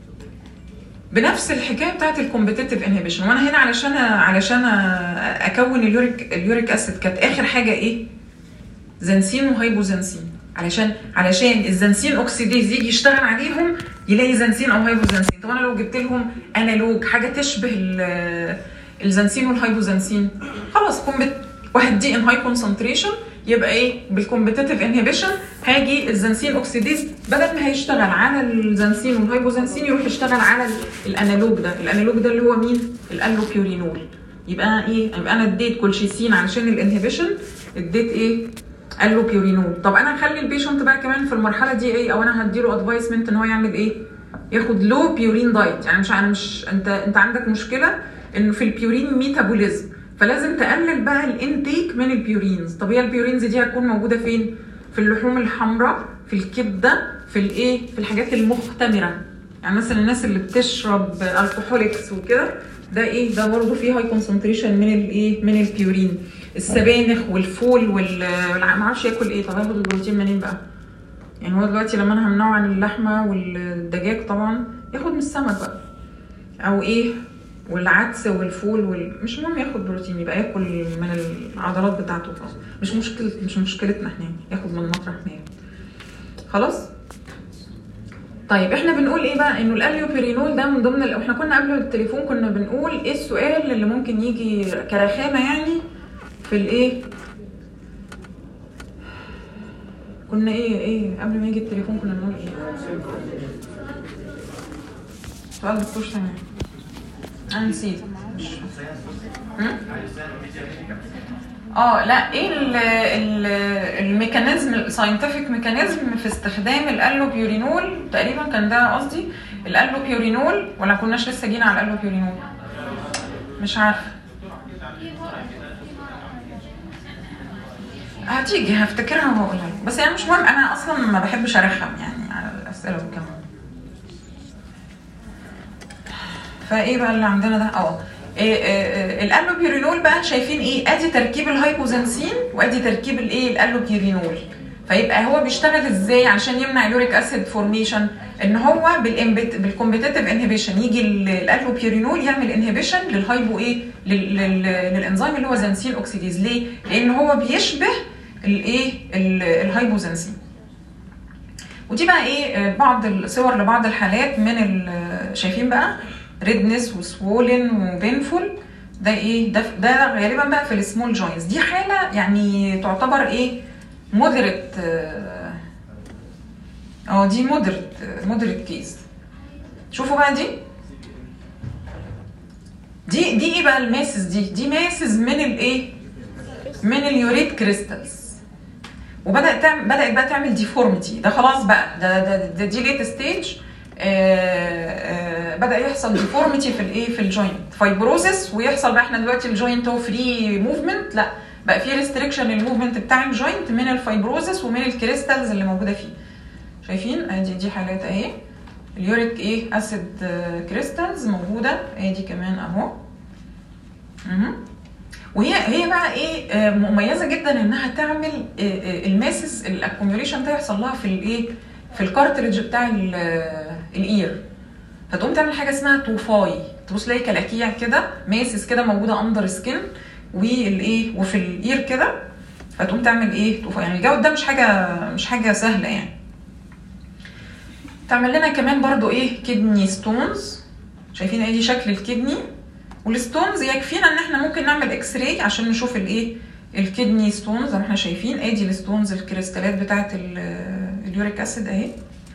بنفس الحكايه بتاعت الكومبتيتيف انهبيشن وانا هنا علشان علشان اكون اليوريك اليوريك اسيد كانت اخر حاجه ايه زنسين وهيبوزنسين علشان علشان الزنسين اوكسيديز يجي يشتغل عليهم يلاقي زنسين او هيبوزنسين طب انا لو جبت لهم انالوج حاجه تشبه الزنسين والهيبوزنسين خلاص كومبت وهدي ان هاي كونسنتريشن يبقى ايه بالكومبتيتيف انهبيشن هاجي الزنسين اوكسيديز بدل ما هيشتغل على الزنسين والهايبوزنسين يروح يشتغل على الانالوج ده الانالوج ده اللي هو مين الالوبيورينول يبقى ايه يبقى انا اديت كولشيسين علشان الانهبيشن اديت ايه الوبيورينول طب انا هخلي البيشنت بقى كمان في المرحله دي ايه او انا هديله ادفايسمنت ان هو يعمل ايه ياخد لو بيورين دايت يعني مش انا مش انت انت عندك مشكله انه في البيورين ميتابوليزم فلازم تقلل بقى الانتيك من البيورينز طب هي البيورينز دي هتكون موجوده فين في اللحوم الحمراء في الكبده في الايه في الحاجات المختمره يعني مثلا الناس اللي بتشرب الكحوليكس وكده ده ايه ده برضه فيه هاي كونسنتريشن من الايه من البيورين السبانخ والفول وال ما اعرفش ياكل ايه طب هياخد البروتين منين بقى يعني هو دلوقتي لما انا همنعه عن اللحمه والدجاج طبعا ياخد من السمك بقى او ايه والعدس والفول وال... مش مهم ياخد بروتين يبقى ياكل من العضلات بتاعته خلاص مش مشكلة مش مشكلتنا احنا ياخد من مطرح ما خلاص طيب احنا بنقول ايه بقى انه الاليوبيرينول ده من ضمن ال... احنا كنا قبل التليفون كنا بنقول ايه السؤال اللي ممكن يجي كرخامه يعني في الايه كنا ايه ايه قبل ما يجي التليفون كنا بنقول ايه سؤال دكتور سامي انا نسيت اه لا ايه ال ال الميكانيزم الساينتفك ميكانيزم في استخدام الالوبيورينول تقريبا كان ده قصدي الالوبيورينول ولا كناش لسه جينا على الالوبيورينول مش عارفه هتيجي هفتكرها وهقولها لكم بس يعني مش مهم انا اصلا ما بحبش ارخم يعني على الاسئله والكلام فايه بقى اللي عندنا ده اه الالوبيورينول بقى شايفين ايه ادي تركيب الهايبوزنسين وادي تركيب الايه الالوبيورينول فيبقى هو بيشتغل ازاي عشان يمنع اليوريك اسيد فورميشن ان هو بالكومبيتيتيف انهبيشن يجي الالوبيورينول يعمل انهبيشن للهايبو ايه للانزيم اللي هو زنسين اوكسيديز ليه لان هو بيشبه الايه الهايبوزنسين ودي بقى ايه بعض الصور لبعض الحالات من شايفين بقى ريدنس وسوولن وبينفول ده ايه ده ده غالبا بقى في السمول جوينتس دي حاله يعني تعتبر ايه مودريت اه دي مودريت مودريت كيس شوفوا بقى دي دي دي ايه بقى الماسز دي دي ماسز من الايه من اليوريت كريستالز وبدات تعمل بدات بقى تعمل ديفورميتي ده خلاص بقى ده ده, ده دي ليت ستيج بدا يحصل ديفورميتي في الايه في الجوينت فايبروزس ويحصل بقى احنا دلوقتي الجوينت هو فري موفمنت لا بقى في ريستريكشن للموفمنت بتاع الجوينت من الفايبروزس ومن الكريستالز اللي موجوده فيه شايفين ادي دي حالات اهي اليوريك ايه اسيد كريستالز موجوده ادي كمان اهو وهي هي بقى ايه مميزه جدا انها تعمل الماسس الاكوميوليشن ده يحصل لها في الايه في الكارتريدج بتاع الاير فتقوم تعمل حاجه اسمها توفاي تبص تلاقي كلاكيع كده ماسس كده موجوده اندر سكين والايه وفي الاير كده فتقوم تعمل ايه توفاي يعني الجو ده مش حاجه مش حاجه سهله يعني تعمل لنا كمان برضو ايه كدني ستونز شايفين ادي شكل الكدني والستونز يكفينا ان احنا ممكن نعمل اكس راي عشان نشوف الايه الكدني ستونز زي ما احنا شايفين ادي الستونز الكريستالات بتاعت اليوريك اسيد اهي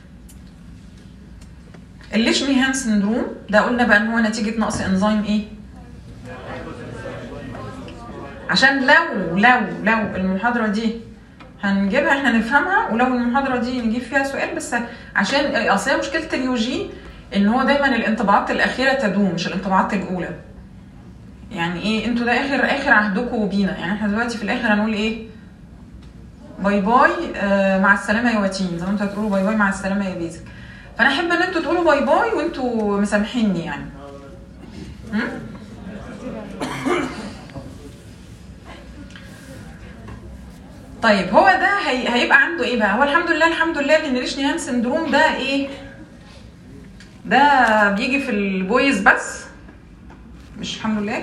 الليشميهان سندروم ده قلنا بقى ان هو نتيجه نقص انزيم ايه عشان لو لو لو المحاضره دي هنجيبها احنا نفهمها ولو المحاضره دي نجيب فيها سؤال بس عشان اصل هي مشكله اليوجي ان هو دايما الانطباعات الاخيره تدوم مش الانطباعات الاولى يعني ايه انتوا ده اخر اخر عهدكم بينا يعني احنا دلوقتي في الاخر هنقول ايه باي باي آه مع السلامه يا واتين زي ما انتوا هتقولوا باي باي مع السلامه يا بيزك فانا احب ان انتوا تقولوا باي باي وانتوا مسامحيني يعني م? طيب هو ده هي... هيبقى عنده ايه بقى هو الحمد لله الحمد لله ان ريشنيهان سندروم ده ايه ده بيجي في البويز بس مش الحمد لله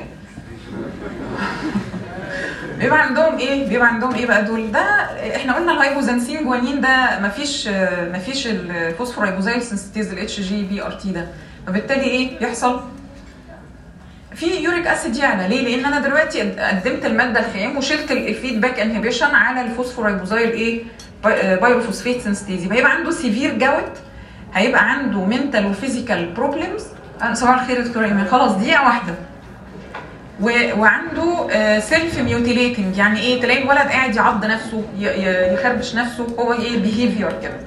بيبقى عندهم ايه بيبقى عندهم ايه بقى دول ده احنا قلنا الهايبوزانسين جوانين ده مفيش مفيش الفوسفورايبوزايل سنسيتيز الاتش جي بي ار تي ده فبالتالي ايه يحصل في يوريك اسيد يعلى ليه؟ لان انا دلوقتي قدمت الماده الخام وشلت الفيدباك انهبيشن على الفوسفورايبوزايل ايه بايروفوسفيت سنسيتيز يبقى هيبقى عنده سيفير جوت هيبقى عنده منتال وفيزيكال بروبلمز صباح الخير دكتوره ايمان خلاص دقيقه واحده و... وعنده سيلف ميوتيليتنج يعني ايه تلاقي الولد قاعد يعض نفسه ي... ي... يخربش نفسه هو ايه بيهيفير كده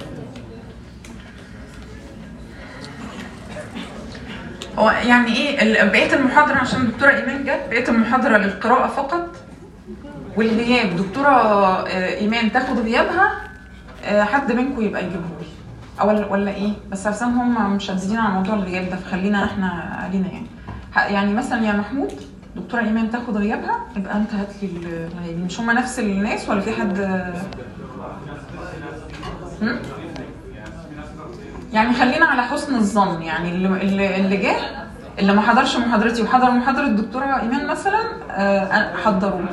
هو يعني ايه بقيه المحاضره عشان الدكتوره ايمان جت بقيه المحاضره للقراءه فقط والغياب دكتوره ايمان تاخد غيابها حد منكم يبقى يجيبه لي او ولا ايه بس عشان هم مشددين على موضوع الغياب ده فخلينا احنا علينا يعني يعني مثلا يا محمود دكتوره ايمان تاخد غيابها يبقى انت هات لي الغيابين مش هم نفس الناس ولا في حد هم؟ يعني خلينا على حسن الظن يعني اللي اللي جه اللي ما حضرش محاضرتي وحضر محاضره الدكتوره ايمان مثلا آه حضروه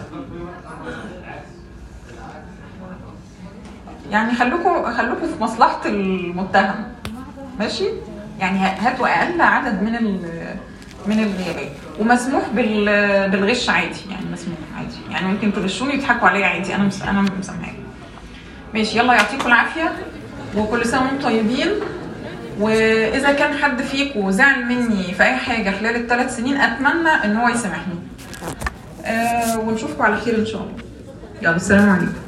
يعني خلوكم خلوكم في مصلحه المتهم ماشي يعني هاتوا اقل عدد من من الغيابات ومسموح بالغش عادي يعني مسموح عادي يعني ممكن تغشوني وتضحكوا عليا عادي انا مس... انا مسامحاكم ماشي يلا يعطيكم العافيه وكل سنه وانتم طيبين واذا كان حد فيكم زعل مني في اي حاجه خلال الثلاث سنين اتمنى ان هو يسامحني أه ونشوفكم على خير ان شاء الله يلا السلام عليكم